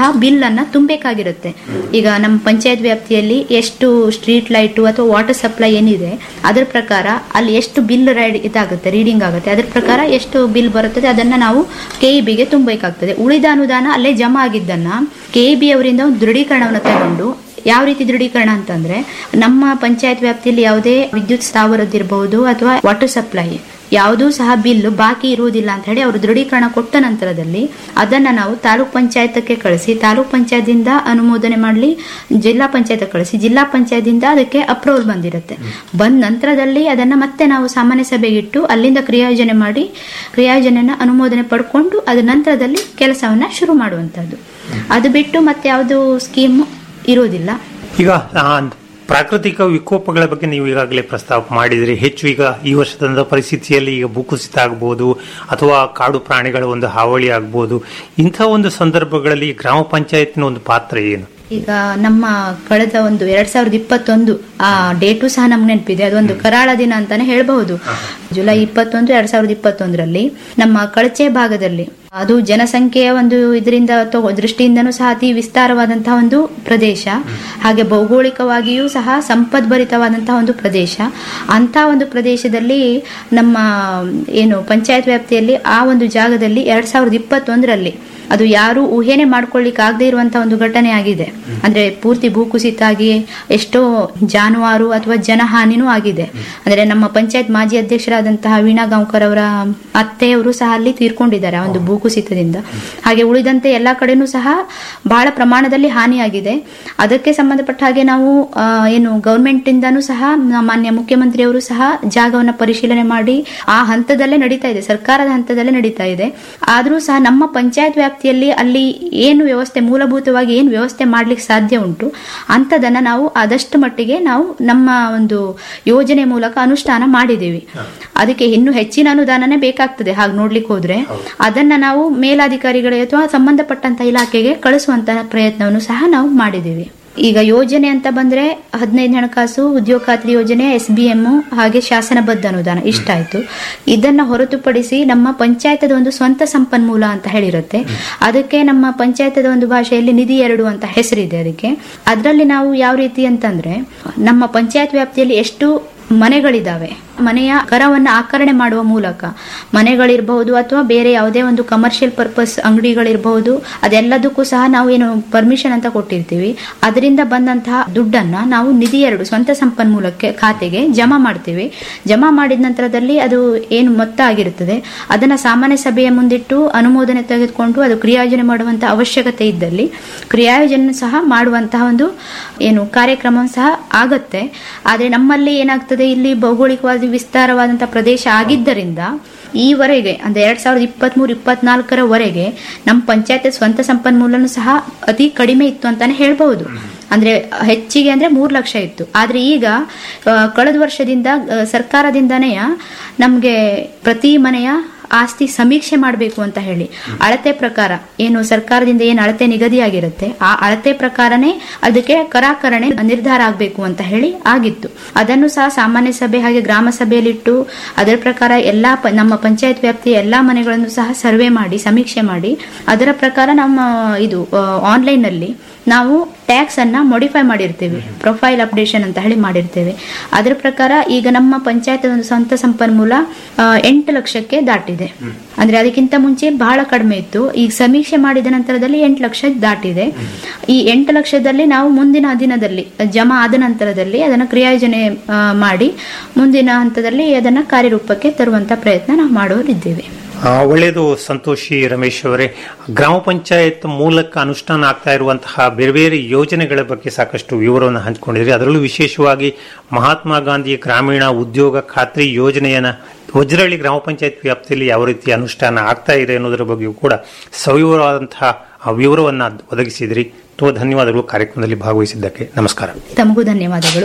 ಸಹ ಬಿಲ್ ಅನ್ನ ತುಂಬಬೇಕಾಗಿರುತ್ತೆ ಈಗ ನಮ್ಮ ಪಂಚಾಯತ್ ವ್ಯಾಪ್ತಿಯಲ್ಲಿ ಎಷ್ಟು ಸ್ಟ್ರೀಟ್ ಲೈಟು ಅಥವಾ ವಾಟರ್ ಸಪ್ಲೈ ಏನಿದೆ ಅದರ ಪ್ರಕಾರ ಅಲ್ಲಿ ಎಷ್ಟು ಬಿಲ್ ಇದಾಗುತ್ತೆ ರೀಡಿಂಗ್ ಆಗುತ್ತೆ ಅದರ ಪ್ರಕಾರ ಎಷ್ಟು ಬಿಲ್ ಬರುತ್ತದೆ ಅದನ್ನ ನಾವು ಕೆ ಇ ಬಿಗೆ ತುಂಬಬೇಕಾಗ್ತದೆ ಉಳಿದ ಅನುದಾನ ಅಲ್ಲೇ ಜಮಾ ಆಗಿದ್ದನ್ನ ಕೆ ಇ ಬಿ ಅವರಿಂದ ಒಂದು ದೃಢೀಕರಣವನ್ನು ತಗೊಂಡು ಯಾವ ರೀತಿ ದೃಢೀಕರಣ ಅಂತಂದ್ರೆ ನಮ್ಮ ಪಂಚಾಯತ್ ವ್ಯಾಪ್ತಿಯಲ್ಲಿ ಯಾವುದೇ ವಿದ್ಯುತ್ ಸ್ಥಾವರದ್ದಿರಬಹುದು ಅಥವಾ ವಾಟರ್ ಸಪ್ಲೈ ಯಾವುದೂ ಸಹ ಬಿಲ್ ಬಾಕಿ ಇರುವುದಿಲ್ಲ ಅಂತ ಹೇಳಿ ಅವರು ದೃಢೀಕರಣ ಕೊಟ್ಟ ನಂತರದಲ್ಲಿ ಅದನ್ನ ನಾವು ತಾಲೂಕ್ ಪಂಚಾಯತಕ್ಕೆ ಕಳಿಸಿ ತಾಲೂಕ್ ಪಂಚಾಯದಿಂದ ಅನುಮೋದನೆ ಮಾಡಲಿ ಜಿಲ್ಲಾ ಪಂಚಾಯತ್ ಕಳಿಸಿ ಜಿಲ್ಲಾ ಪಂಚಾಯದಿಂದ ಅದಕ್ಕೆ ಅಪ್ರೂವಲ್ ಬಂದಿರುತ್ತೆ ಬಂದ ನಂತರದಲ್ಲಿ ಅದನ್ನ ಮತ್ತೆ ನಾವು ಸಾಮಾನ್ಯ ಸಭೆಗಿಟ್ಟು ಅಲ್ಲಿಂದ ಕ್ರಿಯಾಯೋಜನೆ ಮಾಡಿ ಕ್ರಿಯಾಯೋಜನೆನ ಅನುಮೋದನೆ ಪಡ್ಕೊಂಡು ಅದ ನಂತರದಲ್ಲಿ ಕೆಲಸವನ್ನ ಶುರು ಮಾಡುವಂತದ್ದು ಅದು ಬಿಟ್ಟು ಮತ್ತೆ ಯಾವುದು ಸ್ಕೀಮ್ ಇರೋದಿಲ್ಲ ಈಗ ಆ, ಪ್ರಾಕೃತಿಕ ವಿಕೋಪಗಳ ಬಗ್ಗೆ ನೀವು ಈಗಾಗಲೇ ಪ್ರಸ್ತಾಪ ಮಾಡಿದ್ರಿ ಹೆಚ್ಚು ಈಗ ಈ ವರ್ಷದ ಪರಿಸ್ಥಿತಿಯಲ್ಲಿ ಈಗ ಭೂಕುಸಿತ ಆಗ್ಬೋದು ಅಥವಾ ಕಾಡು ಪ್ರಾಣಿಗಳ ಒಂದು ಹಾವಳಿ ಆಗ್ಬೋದು ಇಂಥ ಒಂದು ಸಂದರ್ಭಗಳಲ್ಲಿ ಗ್ರಾಮ ಪಂಚಾಯತ್ನ ಒಂದು ಪಾತ್ರ ಏನು ಈಗ ನಮ್ಮ ಕಳೆದ ಒಂದು ಎರಡ್ ಸಾವಿರದ ಇಪ್ಪತ್ತೊಂದು ಆ ಡೇಟು ಸಹ ನಮ್ಗೆ ನೆನಪಿದೆ ಅದೊಂದು ಕರಾಳ ದಿನ ಅಂತಾನೆ ಹೇಳಬಹುದು ಜುಲೈ ಇಪ್ಪತ್ತೊಂದು ಎರಡ್ ಸಾವಿರದ ಇಪ್ಪತ್ತೊಂದರಲ್ಲಿ ನಮ್ಮ ಕಳಚೆ ಭಾಗದಲ್ಲಿ ಅದು ಜನಸಂಖ್ಯೆಯ ಒಂದು ಇದರಿಂದ ತಗೋ ದೃಷ್ಟಿಯಿಂದನೂ ಸಹ ಅತಿ ವಿಸ್ತಾರವಾದಂತಹ ಒಂದು ಪ್ರದೇಶ ಹಾಗೆ ಭೌಗೋಳಿಕವಾಗಿಯೂ ಸಹ ಸಂಪದ್ಭರಿತವಾದಂತಹ ಒಂದು ಪ್ರದೇಶ ಅಂತ ಒಂದು ಪ್ರದೇಶದಲ್ಲಿ ನಮ್ಮ ಏನು ಪಂಚಾಯತ್ ವ್ಯಾಪ್ತಿಯಲ್ಲಿ ಆ ಒಂದು ಜಾಗದಲ್ಲಿ ಎರಡ್ ಸಾವಿರದ ಇಪ್ಪತ್ತೊಂದರಲ್ಲಿ ಅದು ಯಾರು ಊಹೆನೆ ಮಾಡ್ಕೊಳ್ಳಿಕ್ಕೆ ಆಗದೆ ಇರುವಂತಹ ಒಂದು ಘಟನೆ ಆಗಿದೆ ಅಂದ್ರೆ ಪೂರ್ತಿ ಭೂಕುಸಿತ ಆಗಿ ಎಷ್ಟೋ ಜಾನುವಾರು ಅಥವಾ ಜನಹಾನಿನೂ ಆಗಿದೆ ಅಂದ್ರೆ ನಮ್ಮ ಪಂಚಾಯತ್ ಮಾಜಿ ಅಧ್ಯಕ್ಷರಾದಂತಹ ವೀಣಾ ಗಾಂವ್ಕರ್ ಅವರ ಅತ್ತೆಯವರು ಸಹ ಅಲ್ಲಿ ತೀರ್ಕೊಂಡಿದ್ದಾರೆ ಆ ಒಂದು ಭೂಕುಸಿತದಿಂದ ಹಾಗೆ ಉಳಿದಂತೆ ಎಲ್ಲಾ ಕಡೆನೂ ಸಹ ಬಹಳ ಪ್ರಮಾಣದಲ್ಲಿ ಹಾನಿಯಾಗಿದೆ ಅದಕ್ಕೆ ಸಂಬಂಧಪಟ್ಟ ಹಾಗೆ ನಾವು ಆ, ಏನು ಗವರ್ಮೆಂಟ್ ಇಂದಾನು ಸಹ ನ- ಮಾನ್ಯ ಮುಖ್ಯಮಂತ್ರಿಯವರು ಸಹ ಜಾಗವನ್ನ ಪರಿಶೀಲನೆ ಮಾಡಿ ಆ ಹಂತದಲ್ಲೇ ನಡೀತಾ ಇದೆ ಸರ್ಕಾರದ ಹಂತದಲ್ಲೇ ನಡೀತಾ ಇದೆ ಆದ್ರೂ ಸಹ ನಮ್ಮ ಪಂಚಾಯತ್ ವ್ಯಾಪ್ತಿಯಲ್ಲಿ ಅಲ್ಲಿ ಏನು ವ್ಯವಸ್ಥೆ ಮೂಲಭೂತವಾಗಿ ಏನು ವ್ಯವಸ್ಥೆ ಮಾಡ್ಲಿಕ್ಕೆ ಸಾಧ್ಯ ಉಂಟು ಅಂತದನ್ನ ನಾವು ಆದಷ್ಟು ಮಟ್ಟಿಗೆ ನಾವು ನಮ್ಮ ಒಂದು ಯೋಜನೆ ಮೂಲಕ ಅನುಷ್ಠಾನ ಮಾಡಿದ್ದೀವಿ ಅದಕ್ಕೆ ಇನ್ನು ಹೆಚ್ಚಿನ ಅನುದಾನನೇ ಬೇಕಾಗ್ತದೆ ಹಾಗೆ ನೋಡ್ಲಿಕ್ಕೆ ಹೋದ್ರೆ ಅದನ್ನ ನಾವು ಮೇಲಾಧಿಕಾರಿಗಳಿಗೆ ಅಥವಾ ಸಂಬಂಧಪಟ್ಟಂತ ಇಲಾಖೆಗೆ ಕಳಿಸುವಂತಹ ಪ್ರಯತ್ನವನ್ನು ಸಹ ನಾವು ಮಾಡಿದ್ದೀವಿ ಈಗ ಯೋಜನೆ ಅಂತ ಬಂದ್ರೆ ಹದಿನೈದು ಹಣಕಾಸು ಉದ್ಯೋಗ ಖಾತ್ರಿ ಯೋಜನೆ ಎಸ್ ಬಿ ಎಂ ಹಾಗೆ ಶಾಸನಬದ್ಧ ಅನುದಾನ ಇಷ್ಟಾಯ್ತು ಇದನ್ನ ಹೊರತುಪಡಿಸಿ ನಮ್ಮ ಪಂಚಾಯತದ ಒಂದು ಸ್ವಂತ ಸಂಪನ್ಮೂಲ ಅಂತ ಹೇಳಿರುತ್ತೆ ಅದಕ್ಕೆ ನಮ್ಮ ಪಂಚಾಯತದ ಒಂದು ಭಾಷೆಯಲ್ಲಿ ನಿಧಿ ಎರಡು ಅಂತ ಹೆಸರಿದೆ ಅದಕ್ಕೆ ಅದರಲ್ಲಿ ನಾವು ಯಾವ ರೀತಿ ಅಂತಂದ್ರೆ ನಮ್ಮ ಪಂಚಾಯತ್ ವ್ಯಾಪ್ತಿಯಲ್ಲಿ ಎಷ್ಟು ಮನೆಗಳಿದಾವೆ ಮನೆಯ ಕರವನ್ನ ಆಕರಣೆ ಮಾಡುವ ಮೂಲಕ ಮನೆಗಳಿರಬಹುದು ಅಥವಾ ಬೇರೆ ಯಾವುದೇ ಒಂದು ಕಮರ್ಷಿಯಲ್ ಪರ್ಪಸ್ ಅಂಗಡಿಗಳಿರಬಹುದು ಅದೆಲ್ಲದಕ್ಕೂ ಸಹ ನಾವು ಏನು ಪರ್ಮಿಷನ್ ಅಂತ ಕೊಟ್ಟಿರ್ತೀವಿ ಅದರಿಂದ ಬಂದಂತಹ ದುಡ್ಡನ್ನ ನಾವು ನಿಧಿ ಎರಡು ಸ್ವಂತ ಸಂಪನ್ಮೂಲಕ್ಕೆ ಖಾತೆಗೆ ಜಮಾ ಮಾಡ್ತೀವಿ ಜಮಾ ಮಾಡಿದ ನಂತರದಲ್ಲಿ ಅದು ಏನು ಮೊತ್ತ ಆಗಿರುತ್ತದೆ ಅದನ್ನ ಸಾಮಾನ್ಯ ಸಭೆಯ ಮುಂದಿಟ್ಟು ಅನುಮೋದನೆ ತೆಗೆದುಕೊಂಡು ಅದು ಕ್ರಿಯಾಯೋಜನೆ ಮಾಡುವಂತಹ ಅವಶ್ಯಕತೆ ಇದ್ದಲ್ಲಿ ಕ್ರಿಯಾಯೋಜನೆ ಸಹ ಮಾಡುವಂತಹ ಒಂದು ಏನು ಕಾರ್ಯಕ್ರಮ ಸಹ ಆಗತ್ತೆ ಆದ್ರೆ ನಮ್ಮಲ್ಲಿ ಏನಾಗ್ತದೆ ಇಲ್ಲಿ ಭೌಗೋಳಿಕವಾಗಿ ವಿಸ್ತಾರವಾದಂತಹ ಪ್ರದೇಶ ಆಗಿದ್ದರಿಂದ ಈವರೆಗೆ ಅಂದ್ರೆ ಎರಡ್ ಸಾವಿರದ ಇಪ್ಪತ್ತ್ ಮೂರು ಇಪ್ಪತ್ನಾಲ್ಕರವರೆಗೆ ನಮ್ಮ ಪಂಚಾಯತ್ ಸ್ವಂತ ಸಂಪನ್ಮೂಲನು ಸಹ ಅತಿ ಕಡಿಮೆ ಇತ್ತು ಅಂತಾನೆ ಹೇಳ್ಬಹುದು ಅಂದ್ರೆ ಹೆಚ್ಚಿಗೆ ಅಂದ್ರೆ ಮೂರ್ ಲಕ್ಷ ಇತ್ತು ಆದ್ರೆ ಈಗ ಆ, ಕಳೆದ ವರ್ಷದಿಂದ ಆ, ಸರ್ಕಾರದಿಂದನೇ ನಮ್ಗೆ ಪ್ರತಿ ಮನೆಯ ಆಸ್ತಿ ಸಮೀಕ್ಷೆ ಮಾಡಬೇಕು ಅಂತ ಹೇಳಿ ಅಳತೆ ಪ್ರಕಾರ ಏನು ಸರ್ಕಾರದಿಂದ ಏನು ಅಳತೆ ನಿಗದಿಯಾಗಿರುತ್ತೆ ಆ ಅಳತೆ ಪ್ರಕಾರನೇ ಅದಕ್ಕೆ ಕರಾಕರಣೆ ನಿರ್ಧಾರ ಆಗಬೇಕು ಅಂತ ಹೇಳಿ ಆಗಿತ್ತು ಅದನ್ನು ಸಹ ಸಾಮಾನ್ಯ ಸಭೆ ಹಾಗೆ ಗ್ರಾಮ ಸಭೆಯಲ್ಲಿಟ್ಟು ಅದರ ಪ್ರಕಾರ ಎಲ್ಲಾ ಪ- ನಮ್ಮ ಪಂಚಾಯತ್ ವ್ಯಾಪ್ತಿಯ ಎಲ್ಲಾ ಮನೆಗಳನ್ನು ಸಹ ಸರ್ವೆ ಮಾಡಿ ಸಮೀಕ್ಷೆ ಮಾಡಿ ಅದರ ಪ್ರಕಾರ ನಮ್ಮ ಇದು ಆನ್ಲೈನ್ ನಲ್ಲಿ ನಾವು ಟ್ಯಾಕ್ಸ್ ಅನ್ನ ಮಾಡಿಫೈ ಮಾಡಿರ್ತೇವೆ ಪ್ರೊಫೈಲ್ ಅಪ್ಡೇಷನ್ ಅಂತ ಹೇಳಿ ಮಾಡಿರ್ತೇವೆ ಅದರ ಪ್ರಕಾರ ಈಗ ನಮ್ಮ ಪಂಚಾಯತ್ ಒಂದು ಸ್ವಂತ ಸಂಪನ್ಮೂಲ ಆ, ಎಂಟು ಲಕ್ಷಕ್ಕೆ ದಾಟಿದೆ ಅಂದ್ರೆ ಅದಕ್ಕಿಂತ ಮುಂಚೆ ಬಹಳ ಕಡಿಮೆ ಇತ್ತು ಈಗ ಸಮೀಕ್ಷೆ ಮಾಡಿದ ನಂತರದಲ್ಲಿ ಎಂಟು ಲಕ್ಷ ದಾಟಿದೆ ಈ ಎಂಟು ಲಕ್ಷದಲ್ಲಿ ನಾವು ಮುಂದಿನ ದಿನದಲ್ಲಿ ಜಮಾ ಆದ ನಂತರದಲ್ಲಿ ಅದನ್ನ ಕ್ರಿಯಾಯೋಜನೆ ಆ, ಮಾಡಿ ಮುಂದಿನ ಹಂತದಲ್ಲಿ ಅದನ್ನ ಕಾರ್ಯರೂಪಕ್ಕೆ ತರುವಂತ ಪ್ರಯತ್ನ ನಾವು ಮಾಡುವರಿದ್ದೇವೆ ಆ, ಒಳ್ಳೆಯದು ಸಂತೋಷಿ ರಮೇಶ್ ಅವರೇ ಗ್ರಾಮ ಪಂಚಾಯತ್ ಮೂಲಕ ಅನುಷ್ಠಾನ ಆಗ್ತಾ ಇರುವಂತಹ ಬೇರೆ ಬೇರೆ ಯೋಜನೆಗಳ ಬಗ್ಗೆ ಸಾಕಷ್ಟು ವಿವರವನ್ನು ಹಂಚಿಕೊಂಡಿದ್ರಿ ಅದರಲ್ಲೂ ವಿಶೇಷವಾಗಿ ಮಹಾತ್ಮ ಗಾಂಧಿ ಗ್ರಾಮೀಣ ಉದ್ಯೋಗ ಖಾತ್ರಿ ಯೋಜನೆಯನ್ನ ವಜ್ರಹಳ್ಳಿ ಗ್ರಾಮ ಪಂಚಾಯತ್ ವ್ಯಾಪ್ತಿಯಲ್ಲಿ ಯಾವ ರೀತಿ ಅನುಷ್ಠಾನ ಆಗ್ತಾ ಇದೆ ಅನ್ನೋದರ ಬಗ್ಗೆಯೂ ಕೂಡ ಸವಿವರವಾದಂತಹ ಆ ವಿವರವನ್ನು ಒದಗಿಸಿದ್ರಿ ತುಂಬ ಧನ್ಯವಾದಗಳು ಕಾರ್ಯಕ್ರಮದಲ್ಲಿ ಭಾಗವಹಿಸಿದ್ದಕ್ಕೆ ನಮಸ್ಕಾರ ತಮಗೂ ಧನ್ಯವಾದಗಳು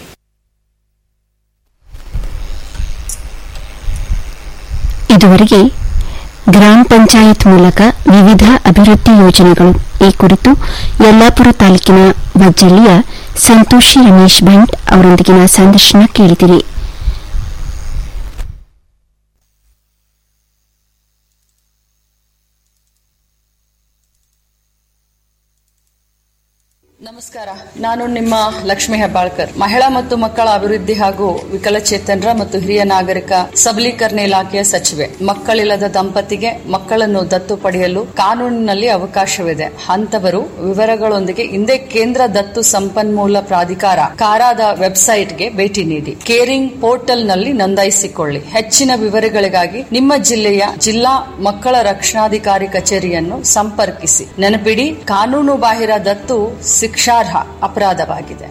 ಇದುವರೆಗೆ ಗ್ರಾಮ ಪಂಚಾಯತ್ ಮೂಲಕ ವಿವಿಧ ಅಭಿವೃದ್ಧಿ ಯೋಜನೆಗಳು ಈ ಕುರಿತು ಯಲ್ಲಾಪುರ ತಾಲೂಕಿನ ವಜ್ಜಳ್ಳಿಯ ಸಂತೋಷಿ ರಮೇಶ್ ಭಂಟ್ ಅವರೊಂದಿಗಿನ ಸಂದರ್ಶನ ಕೇಳಿದಿರಿ ನಮಸ್ಕಾರ ನಾನು ನಿಮ್ಮ ಲಕ್ಷ್ಮಿ ಹೆಬ್ಬಾಳ್ಕರ್ ಮಹಿಳಾ ಮತ್ತು ಮಕ್ಕಳ ಅಭಿವೃದ್ಧಿ ಹಾಗೂ ವಿಕಲಚೇತನರ ಮತ್ತು ಹಿರಿಯ ನಾಗರಿಕ ಸಬಲೀಕರಣ ಇಲಾಖೆಯ ಸಚಿವೆ ಮಕ್ಕಳಿಲ್ಲದ ದಂಪತಿಗೆ ಮಕ್ಕಳನ್ನು ದತ್ತು ಪಡೆಯಲು ಕಾನೂನಿನಲ್ಲಿ ಅವಕಾಶವಿದೆ ಅಂತವರು ವಿವರಗಳೊಂದಿಗೆ ಹಿಂದೆ ಕೇಂದ್ರ ದತ್ತು ಸಂಪನ್ಮೂಲ ಪ್ರಾಧಿಕಾರ ಕಾರಾದ ವೆಬ್ಸೈಟ್ಗೆ ಭೇಟಿ ನೀಡಿ ಕೇರಿಂಗ್ ಪೋರ್ಟಲ್ನಲ್ಲಿ ನೋಂದಾಯಿಸಿಕೊಳ್ಳಿ ಹೆಚ್ಚಿನ ವಿವರಗಳಿಗಾಗಿ ನಿಮ್ಮ ಜಿಲ್ಲೆಯ ಜಿಲ್ಲಾ ಮಕ್ಕಳ ರಕ್ಷಣಾಧಿಕಾರಿ ಕಚೇರಿಯನ್ನು ಸಂಪರ್ಕಿಸಿ ನೆನಪಿಡಿ ಕಾನೂನು ಬಾಹಿರ ದತ್ತು ಶಿಕ್ಷಾರ್ಹ ಅಪರಾಧವಾಗಿದೆ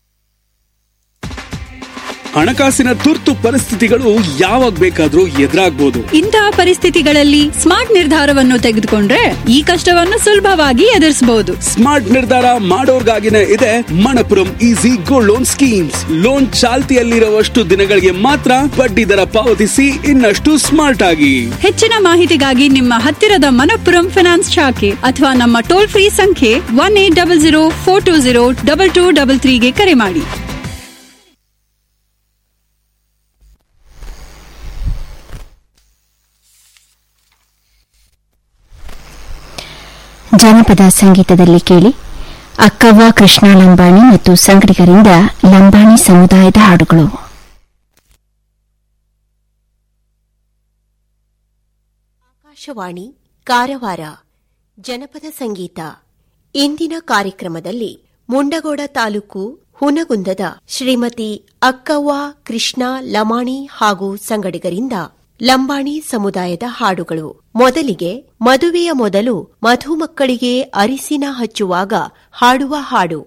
ಹಣಕಾಸಿನ ತುರ್ತು ಪರಿಸ್ಥಿತಿಗಳು ಯಾವಾಗ ಬೇಕಾದ್ರೂ ಎದುರಾಗ್ಬೋದು ಇಂತಹ ಪರಿಸ್ಥಿತಿಗಳಲ್ಲಿ ಸ್ಮಾರ್ಟ್ ನಿರ್ಧಾರವನ್ನು ತೆಗೆದುಕೊಂಡ್ರೆ ಈ ಕಷ್ಟವನ್ನು ಸುಲಭವಾಗಿ ಎದುರಿಸಬಹುದು ಸ್ಮಾರ್ಟ್ ನಿರ್ಧಾರ ಮಾಡೋರ್ಗಾಗಿನೇ ಇದೆ Manappuram easy gold loan schemes loan ಚಾಲ್ತಿಯಲ್ಲಿರುವಷ್ಟು ದಿನಗಳಿಗೆ ಮಾತ್ರ ಬಡ್ಡಿ ದರ ಪಾವತಿಸಿ ಇನ್ನಷ್ಟು ಸ್ಮಾರ್ಟ್ ಆಗಿ ಹೆಚ್ಚಿನ ಮಾಹಿತಿಗಾಗಿ ನಿಮ್ಮ ಹತ್ತಿರದ ಮನಪ್ಪುರಂ ಫಿನಾನ್ಸ್ ಶಾಖೆ ಅಥವಾ ನಮ್ಮ ಟೋಲ್ ಫ್ರೀ ಸಂಖ್ಯೆ one eight double zero four two zero double two double ತ್ರೀಗೆ ಕರೆ ಮಾಡಿ ಜನಪದ ಸಂಗೀತದಲ್ಲಿ ಕೇಳಿ ಅಕ್ಕವ್ವ ಕೃಷ್ಣ ಲಂಬಾಣಿ ಮತ್ತು ಸಂಗಡಿಗರಿಂದ ಲಂಬಾಣಿ ಸಮುದಾಯದ ಹಾಡುಗಳು ಆಕಾಶವಾಣಿ ಕಾರವಾರ ಜನಪದ ಸಂಗೀತ ಇಂದಿನ ಕಾರ್ಯಕ್ರಮದಲ್ಲಿ ಮುಂಡಗೋಡ ತಾಲೂಕು ಹುನಗುಂದದ ಶ್ರೀಮತಿ ಅಕ್ಕವ್ವ ಕೃಷ್ಣ ಲಮಾಣಿ ಹಾಗೂ ಸಂಗಡಿಗರಿಂದ ಲಂಬಾಣಿ ಸಮುದಾಯದ ಹಾಡುಗಳು ಮೊದಲಿಗೆ ಮದುವೆಯ ಮೊದಲು ಮಧುಮಕ್ಕಳಿಗೆ ಅರಿಸಿನ ಹಚ್ಚುವಾಗ ಹಾಡುವ ಹಾಡು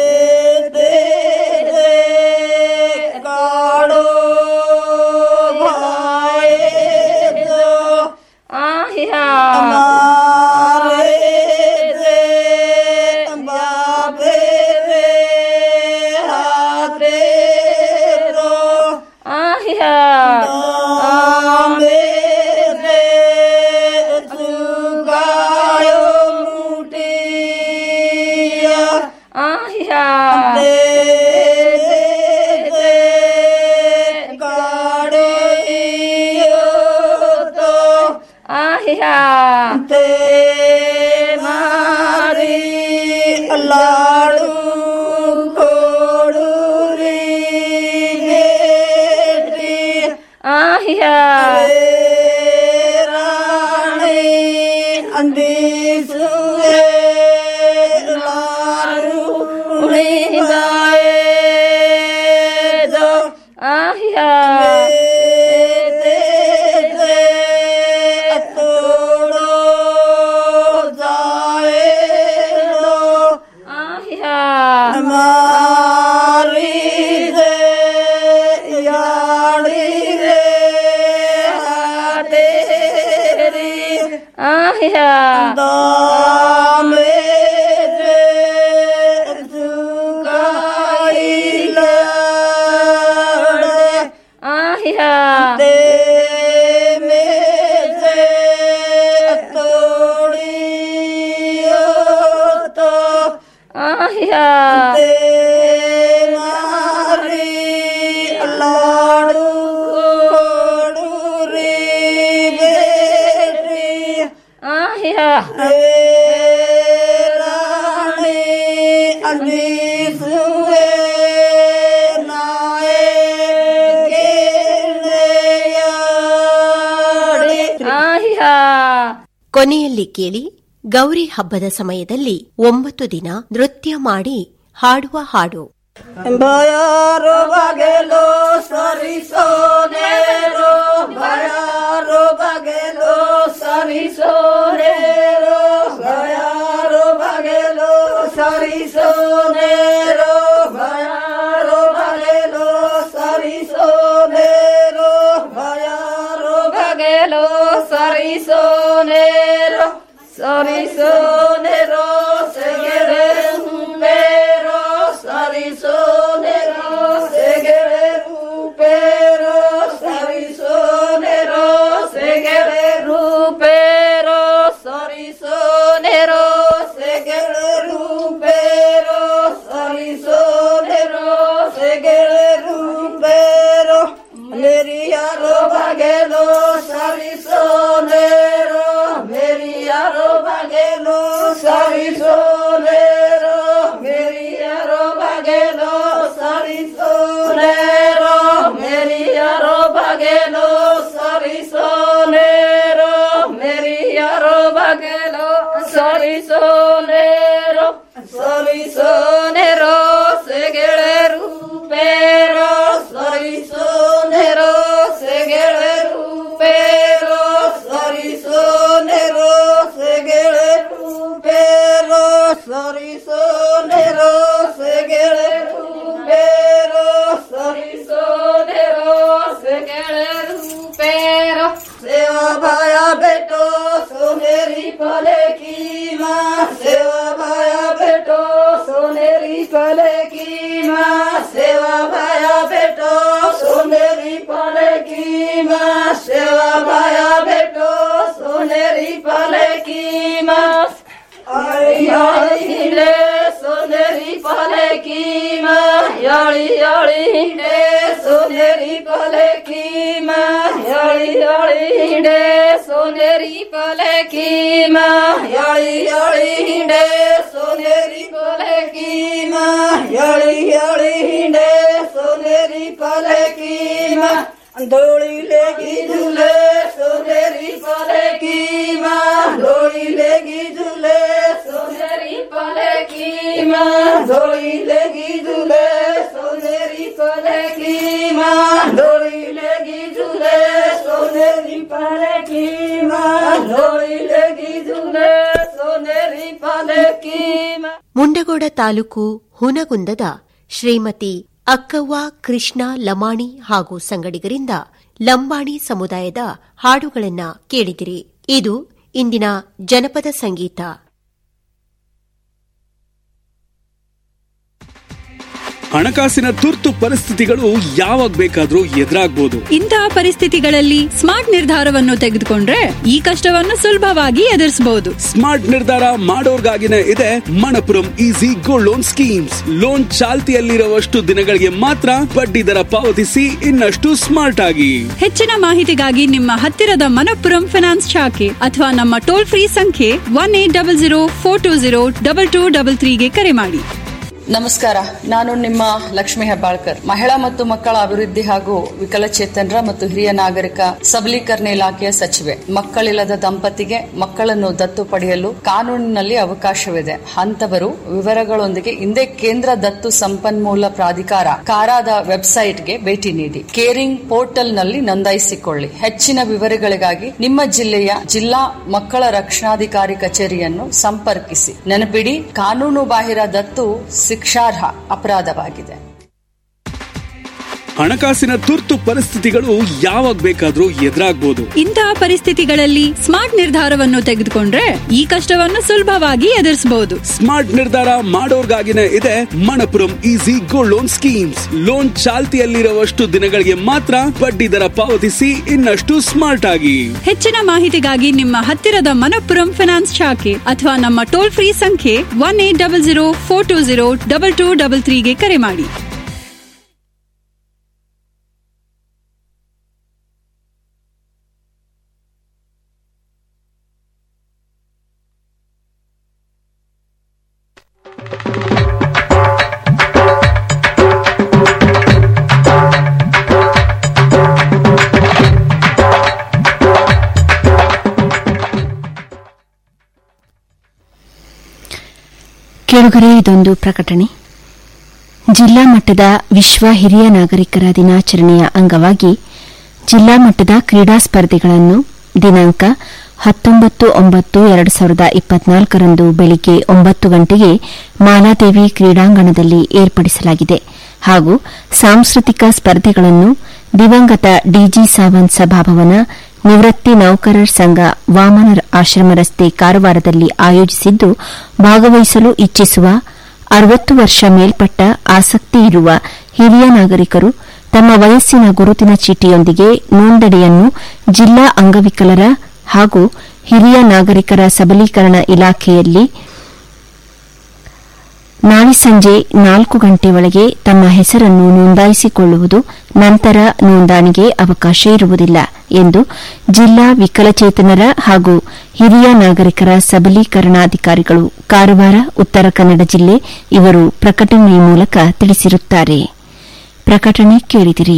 ಕಾಡೋ लाडू खोडू रे बेटी आहिया राणी अंदीसुए लाडू उड़ी गाए दो आहिया तोड़ो जाए लो आहिया हमारी रे याड़ी रे तेरी आहिया दामे रे झुकाई लड़े आहिया दे में से तोड़ियो तो आहिया दे मारी लाडू खोडू रे बेटी आहिया राणी अंधी सुए नाए आहिया ಕೊನೆಯಲ್ಲಿ ಕೇಳಿ ಗೌರಿ ಹಬ್ಬದ ಸಮಯದಲ್ಲಿ ಒಂಬತ್ತು ದಿನ ನೃತ್ಯ ಮಾಡಿ ಹಾಡುವ ಹಾಡು ಭಯಾರೋ ಬಗೆಲೋ ಸರಿಸೋನೇರೋ ಭಯಾರೋ ಬಗೆಲೋ ಸರಿಸೋನೇರೋ ಭಯಾರೋ ಬಗೆಲೋ ಸರಿಸೋನೇರೋ ಭಯಾರೋ ಬಗೆಲೋ ಸರಿಸೋನೇರೋ ಭಯಾರೋ ಬಗೆಲೋ ಸರಿಸೋನೇರೋ ಸರಿಸೋನೇರೋ ಸೆಗೆರೆ ಹುಂಬೇರೋ ಸರಿಸೋನೆರೋ ಸೆಗೆರೆ ರೂಪೇರೋ ಸರಿಸೋನೆರೋ ಸೆಗೆರೆ ರೂಪೇರೋ ಸರಿಸೋನೆರೋ ಸೆಗೆರೆ ರೂಪೇರೋ ಸರಿಸೋನೆರೋ ಸೆಗೆರೆ ರೂಪೇರೋ ಮೇರಿ ಯಾರೋ ಬಗೆಲೋ ಸರಿಸೋನೆರೋ ಮೇರಿ ಯಾರೋ ಬಗೆಲೋ ಸರಿಸೋನೆರೋ ಮೇರಿ ಯಾರೋ ಬಗೆಲೋ ಸರಿಸೋನೆರೋ ಮೇರಿ ಯಾರೋ ಬಗೆಲೋ ಸರಿಸೋನೆರೋ ಮೇರಿ ಯಾರೋ ಬಗೆಲೋ ಸರಿಸೋನೆರೋ ಸರಿಸೋನೆರೋ ಸೆಗೆಳೆ ರೂಪೇರೋ ಸರಿಸೋನೆರೋ ಸೆಗೆಳೆ ರೂಪೇರೋ ಸರಿಸೋನೆರೋ ಸೆಗೆಳೆ ರೂಪೇರೋ ಸರಿಸೋನೆರೋ ಸೆಗೆಳೆ ರೂಪೇರೋ ಸರಿಸೋನೆರೋ ಸೆಗೆಳೆ ರೂಪೇರೋ सेवा भाया बेटो सोनेरी पले की माँ सेवा भाया बेटो सोनेरी पले की माँ सेवा भाया बेटो सोनेरी पले की माँ सेवा भाया बेटो सोनेरी पले की माँ याळी सोनेरी पले की माँ याळी याळी हिंडे सोनेरी पले की माँ याळी याळी हिंडे सोनेरी पले की माँ याळी याळी हिंडे सोनेरी पले की माँ याळी याळी हिंडे सोनेरी पले की माँ डोळी लेगी झुले सोनेरी पले की माँ डोळी लेगी झुले सोनेरी पले की माँ डोळी लेगी झुले सोनेरी पले की माँ डोळी लेगी झुले सोनेरी पले की माँ डोळी लेगी झुले सोनेरी पले की माँ ಮುಂಡಗೋಡ ತಾಲೂಕು ಹುನಗುಂದದ ಶ್ರೀಮತಿ ಅಕ್ಕವ್ವ ಕೃಷ್ಣ ಲಮಾಣಿ ಹಾಗೂ ಸಂಗಡಿಗರಿಂದ ಲಂಬಾಣಿ ಸಮುದಾಯದ ಹಾಡುಗಳನ್ನ ಕೇಳಿದಿರಿ ಇದು ಇಂದಿನ ಜನಪದ ಸಂಗೀತ ಹಣಕಾಸಿನ ತುರ್ತು ಪರಿಸ್ಥಿತಿಗಳು ಯಾವಾಗ ಬೇಕಾದ್ರೂ ಎದುರಾಗ್ಬೋದು ಇಂತಹ ಪರಿಸ್ಥಿತಿಗಳಲ್ಲಿ ಸ್ಮಾರ್ಟ್ ನಿರ್ಧಾರವನ್ನು ತೆಗೆದುಕೊಂಡ್ರೆ ಈ ಕಷ್ಟವನ್ನು ಸುಲಭವಾಗಿ ಎದುರಿಸಬಹುದು ಸ್ಮಾರ್ಟ್ ನಿರ್ಧಾರ ಮಾಡೋರ್ಗಾಗಿನೇ ಇದೆ Manappuram easy gold loan schemes loan ಚಾಲ್ತಿಯಲ್ಲಿರುವಷ್ಟು ದಿನಗಳಿಗೆ ಮಾತ್ರ ಬಡ್ಡಿ ದರ ಪಾವತಿಸಿ ಇನ್ನಷ್ಟು ಸ್ಮಾರ್ಟ್ ಆಗಿ ಹೆಚ್ಚಿನ ಮಾಹಿತಿಗಾಗಿ ನಿಮ್ಮ ಹತ್ತಿರದ ಮನಪ್ಪುರಂ ಫೈನಾನ್ಸ್ ಶಾಖೆ ಅಥವಾ ನಮ್ಮ ಟೋಲ್ ಫ್ರೀ ಸಂಖ್ಯೆ one eight double zero four two zero double two double ತ್ರೀಗೆ ಕರೆ ಮಾಡಿ ನಮಸ್ಕಾರ ನಾನು ನಿಮ್ಮ ಲಕ್ಷ್ಮಿ ಹೆಬ್ಬಾಳ್ಕರ್ ಮಹಿಳಾ ಮತ್ತು ಮಕ್ಕಳ ಅಭಿವೃದ್ಧಿ ಹಾಗೂ ವಿಕಲಚೇತನರ ಮತ್ತು ಹಿರಿಯ ನಾಗರಿಕ ಸಬಲೀಕರಣ ಇಲಾಖೆಯ ಸಚಿವೆ ಮಕ್ಕಳಿಲ್ಲದ ದಂಪತಿಗೆ ಮಕ್ಕಳನ್ನು ದತ್ತು ಪಡೆಯಲು ಕಾನೂನಿನಲ್ಲಿ ಅವಕಾಶವಿದೆ ಅಂತವರು ವಿವರಗಳೊಂದಿಗೆ ಹಿಂದೆ ಕೇಂದ್ರ ದತ್ತು ಸಂಪನ್ಮೂಲ ಪ್ರಾಧಿಕಾರ ಕಾರಾದ ವೆಬ್ಸೈಟ್ಗೆ ಭೇಟಿ ನೀಡಿ ಕೇರಿಂಗ್ ಪೋರ್ಟಲ್ನಲ್ಲಿ ನೋಂದಾಯಿಸಿಕೊಳ್ಳಿ ಹೆಚ್ಚಿನ ವಿವರಗಳಿಗಾಗಿ ನಿಮ್ಮ ಜಿಲ್ಲೆಯ ಜಿಲ್ಲಾ ಮಕ್ಕಳ ರಕ್ಷಣಾಧಿಕಾರಿ ಕಚೇರಿಯನ್ನು ಸಂಪರ್ಕಿಸಿ ನೆನಪಿಡಿ ಕಾನೂನು ಬಾಹಿರ ದತ್ತು ಶಿಕ್ಷಾರ್ಹ ಅಪರಾಧವಾಗಿದೆ ಹಣಕಾಸಿನ ತುರ್ತು ಪರಿಸ್ಥಿತಿಗಳು ಯಾವಾಗ ಬೇಕಾದ್ರೂ ಎದುರಾಗ್ಬೋದು ಇಂತಹ ಪರಿಸ್ಥಿತಿಗಳಲ್ಲಿ ಸ್ಮಾರ್ಟ್ ನಿರ್ಧಾರವನ್ನು ತೆಗೆದುಕೊಂಡ್ರೆ ಈ ಕಷ್ಟವನ್ನು ಸುಲಭವಾಗಿ ಎದುರಿಸಬಹುದು ಸ್ಮಾರ್ಟ್ ನಿರ್ಧಾರ ಮಾಡೋರ್ಗಾಗಿನೇ ಇದೆ Manappuram easy gold loan schemes loan ಚಾಲ್ತಿಯಲ್ಲಿರುವಷ್ಟು ದಿನಗಳಿಗೆ ಮಾತ್ರ ಬಡ್ಡಿ ದರ ಪಾವತಿಸಿ ಇನ್ನಷ್ಟು ಸ್ಮಾರ್ಟ್ ಆಗಿ ಹೆಚ್ಚಿನ ಮಾಹಿತಿಗಾಗಿ ನಿಮ್ಮ ಹತ್ತಿರದ ಮನಪ್ಪುರಂ ಫೈನಾನ್ಸ್ ಶಾಖೆ ಅಥವಾ ನಮ್ಮ ಟೋಲ್ ಫ್ರೀ ಸಂಖ್ಯೆ one eight double zero four two zero double two double ತ್ರೀಗೆ ಕರೆ ಮಾಡಿ ಕೆಳಗರೆ ಇದೊಂದು ಪ್ರಕಟಣೆ ಜಿಲ್ಲಾ ಮಟ್ಟದ ವಿಶ್ವ ಹಿರಿಯ ನಾಗರಿಕರ ದಿನಾಚರಣೆಯ ಅಂಗವಾಗಿ ಜಿಲ್ಲಾ ಮಟ್ಟದ ಕ್ರೀಡಾ ಸ್ಪರ್ಧೆಗಳನ್ನು ದಿನಾಂಕ ಹತ್ತೊಂಬತ್ತು ಒಂಬತ್ತು ಎರಡು ಸಾವಿರದ ಇಪ್ಪತ್ನಾಲ್ಕರಂದು ಬೆಳಿಗ್ಗೆ ಒಂಬತ್ತು ಗಂಟೆಗೆ ಮಾಲಾದೇವಿ ಕ್ರೀಡಾಂಗಣದಲ್ಲಿ ಏರ್ಪಡಿಸಲಾಗಿದೆ ಹಾಗೂ ಸಾಂಸ್ಕೃತಿಕ ಸ್ಪರ್ಧೆಗಳನ್ನು ದಿವಂಗತ ಡಿಜಿ ಸಾವಂತ್ ಸಭಾಭವನ ನಿವೃತ್ತಿ ನೌಕರರ ಸಂಘ ವಾಮನ ಆಶ್ರಮ ರಸ್ತೆ ಕಾರವಾರದಲ್ಲಿ ಆಯೋಜಿಸಿದ್ದು ಭಾಗವಹಿಸಲು ಇಚ್ಛಿಸುವ ಅರವತ್ತು ವರ್ಷ ಮೇಲ್ಪಟ್ಟ ಆಸಕ್ತಿ ಇರುವ ಹಿರಿಯ ನಾಗರಿಕರು ತಮ್ಮ ವಯಸ್ಸಿನ ಗುರುತಿನ ಚೀಟಿಯೊಂದಿಗೆ ನೋಂದಣಿಯನ್ನು ಜಿಲ್ಲಾ ಅಂಗವಿಕಲರ ಹಾಗೂ ಹಿರಿಯ ನಾಗರಿಕರ ಸಬಲೀಕರಣ ಇಲಾಖೆಯಲ್ಲಿ ನಾಳೆ ಸಂಜೆ ನಾಲ್ಕು ಗಂಟೆ ಒಳಗೆ ತಮ್ಮ ಹೆಸರನ್ನು ನೋಂದಾಯಿಸಿಕೊಳ್ಳುವುದು ನಂತರ ನೋಂದಣಿಗೆ ಅವಕಾಶ ಇರುವುದಿಲ್ಲ ಎಂದು ಜಿಲ್ಲಾ ವಿಕಲಚೇತನರ ಹಾಗೂ ಹಿರಿಯ ನಾಗರಿಕರ ಸಬಲೀಕರಣಾಧಿಕಾರಿಗಳು ಕಾರವಾರ ಉತ್ತರ ಕನ್ನಡ ಜಿಲ್ಲೆ ಇವರು ಪ್ರಕಟಣೆ ಮೂಲಕ ತಿಳಿಸಿರುತ್ತಾರೆ ಪ್ರಕಟಣೆ ಕೇಳಿದಿರಿ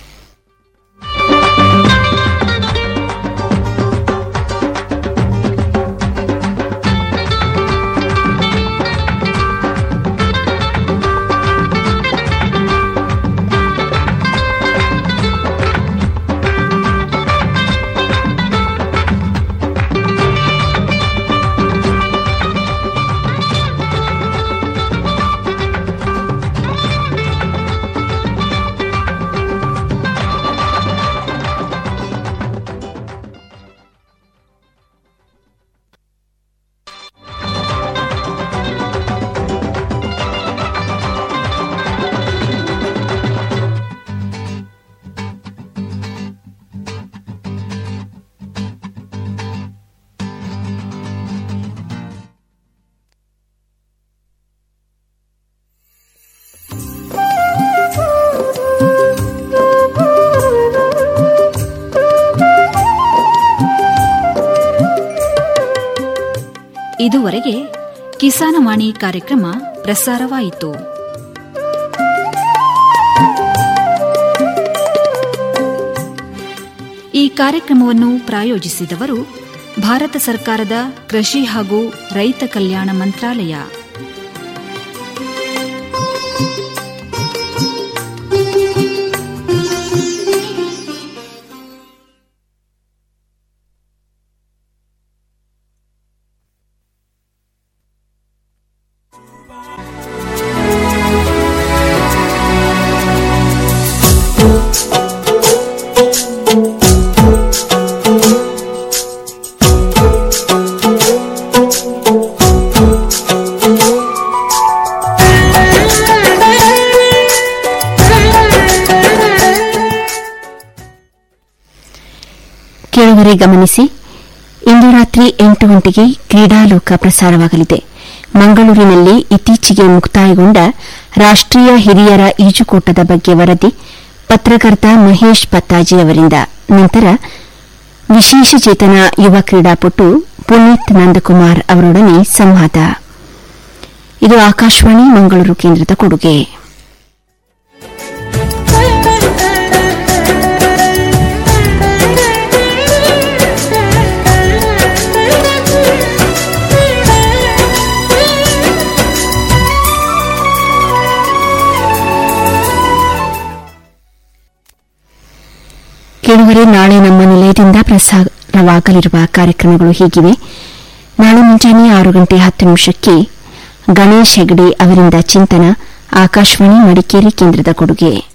ಇದುವರೆಗೆ ಕಿಸಾನವಾಣಿ ಕಾರ್ಯಕ್ರಮ ಪ್ರಸಾರವಾಯಿತು ಈ ಕಾರ್ಯಕ್ರಮವನ್ನು ಪ್ರಾಯೋಜಿಸಿದವರು ಭಾರತ ಸರ್ಕಾರದ ಕೃಷಿ ಹಾಗೂ ರೈತ ಕಲ್ಯಾಣ ಮಂತ್ರಾಲಯ ಕೇಳುಗರೆ ಗಮನಿಸಿ ಇಂದು ರಾತ್ರಿ ಎಂಟು ಗಂಟೆಗೆ ಕ್ರೀಡಾಲೋಕ ಪ್ರಸಾರವಾಗಲಿದೆ ಮಂಗಳೂರಿನಲ್ಲಿ ಇತ್ತೀಚೆಗೆ ಮುಕ್ತಾಯಗೊಂಡ ರಾಷ್ಟೀಯ ಹಿರಿಯರ ಈಜುಕೋಟದ ಬಗ್ಗೆ ವರದಿ ಪತ್ರಕರ್ತ ಮಹೇಶ್ ಪತ್ತಾಜಿ ಅವರಿಂದ ನಂತರ ವಿಶೇಷ ಚೇತನ ಯುವ ಕ್ರೀಡಾಪಟು ಪುನೀತ್ ನಂದಕುಮಾರ್ ಅವರೊಡನೆ ಸಂವಾದ ಇದು ಆಕಾಶವಾಣಿ ಮಂಗಳೂರು ಕೇಂದ್ರದ ಕೊಡುಗೆ ಕೇಳುವರೆ ನಾಳೆ ನಮ್ಮ ನಿಲಯದಿಂದ ಪ್ರಸಾರವಾಗಲಿರುವ ಕಾರ್ಯಕ್ರಮಗಳು ಹೀಗಿವೆ ನಾಳೆ ಮುಂಜಾನೆ ಆರು ಗಂಟೆ ಹತ್ತು ನಿಮಿಷಕ್ಕೆ ಗಣೇಶ್ ಹೆಗಡೆ ಅವರಿಂದ ಚಿಂತನ ಆಕಾಶವಾಣಿ ಮಡಿಕೇರಿ ಕೇಂದ್ರದ ಕೊಡುಗೆ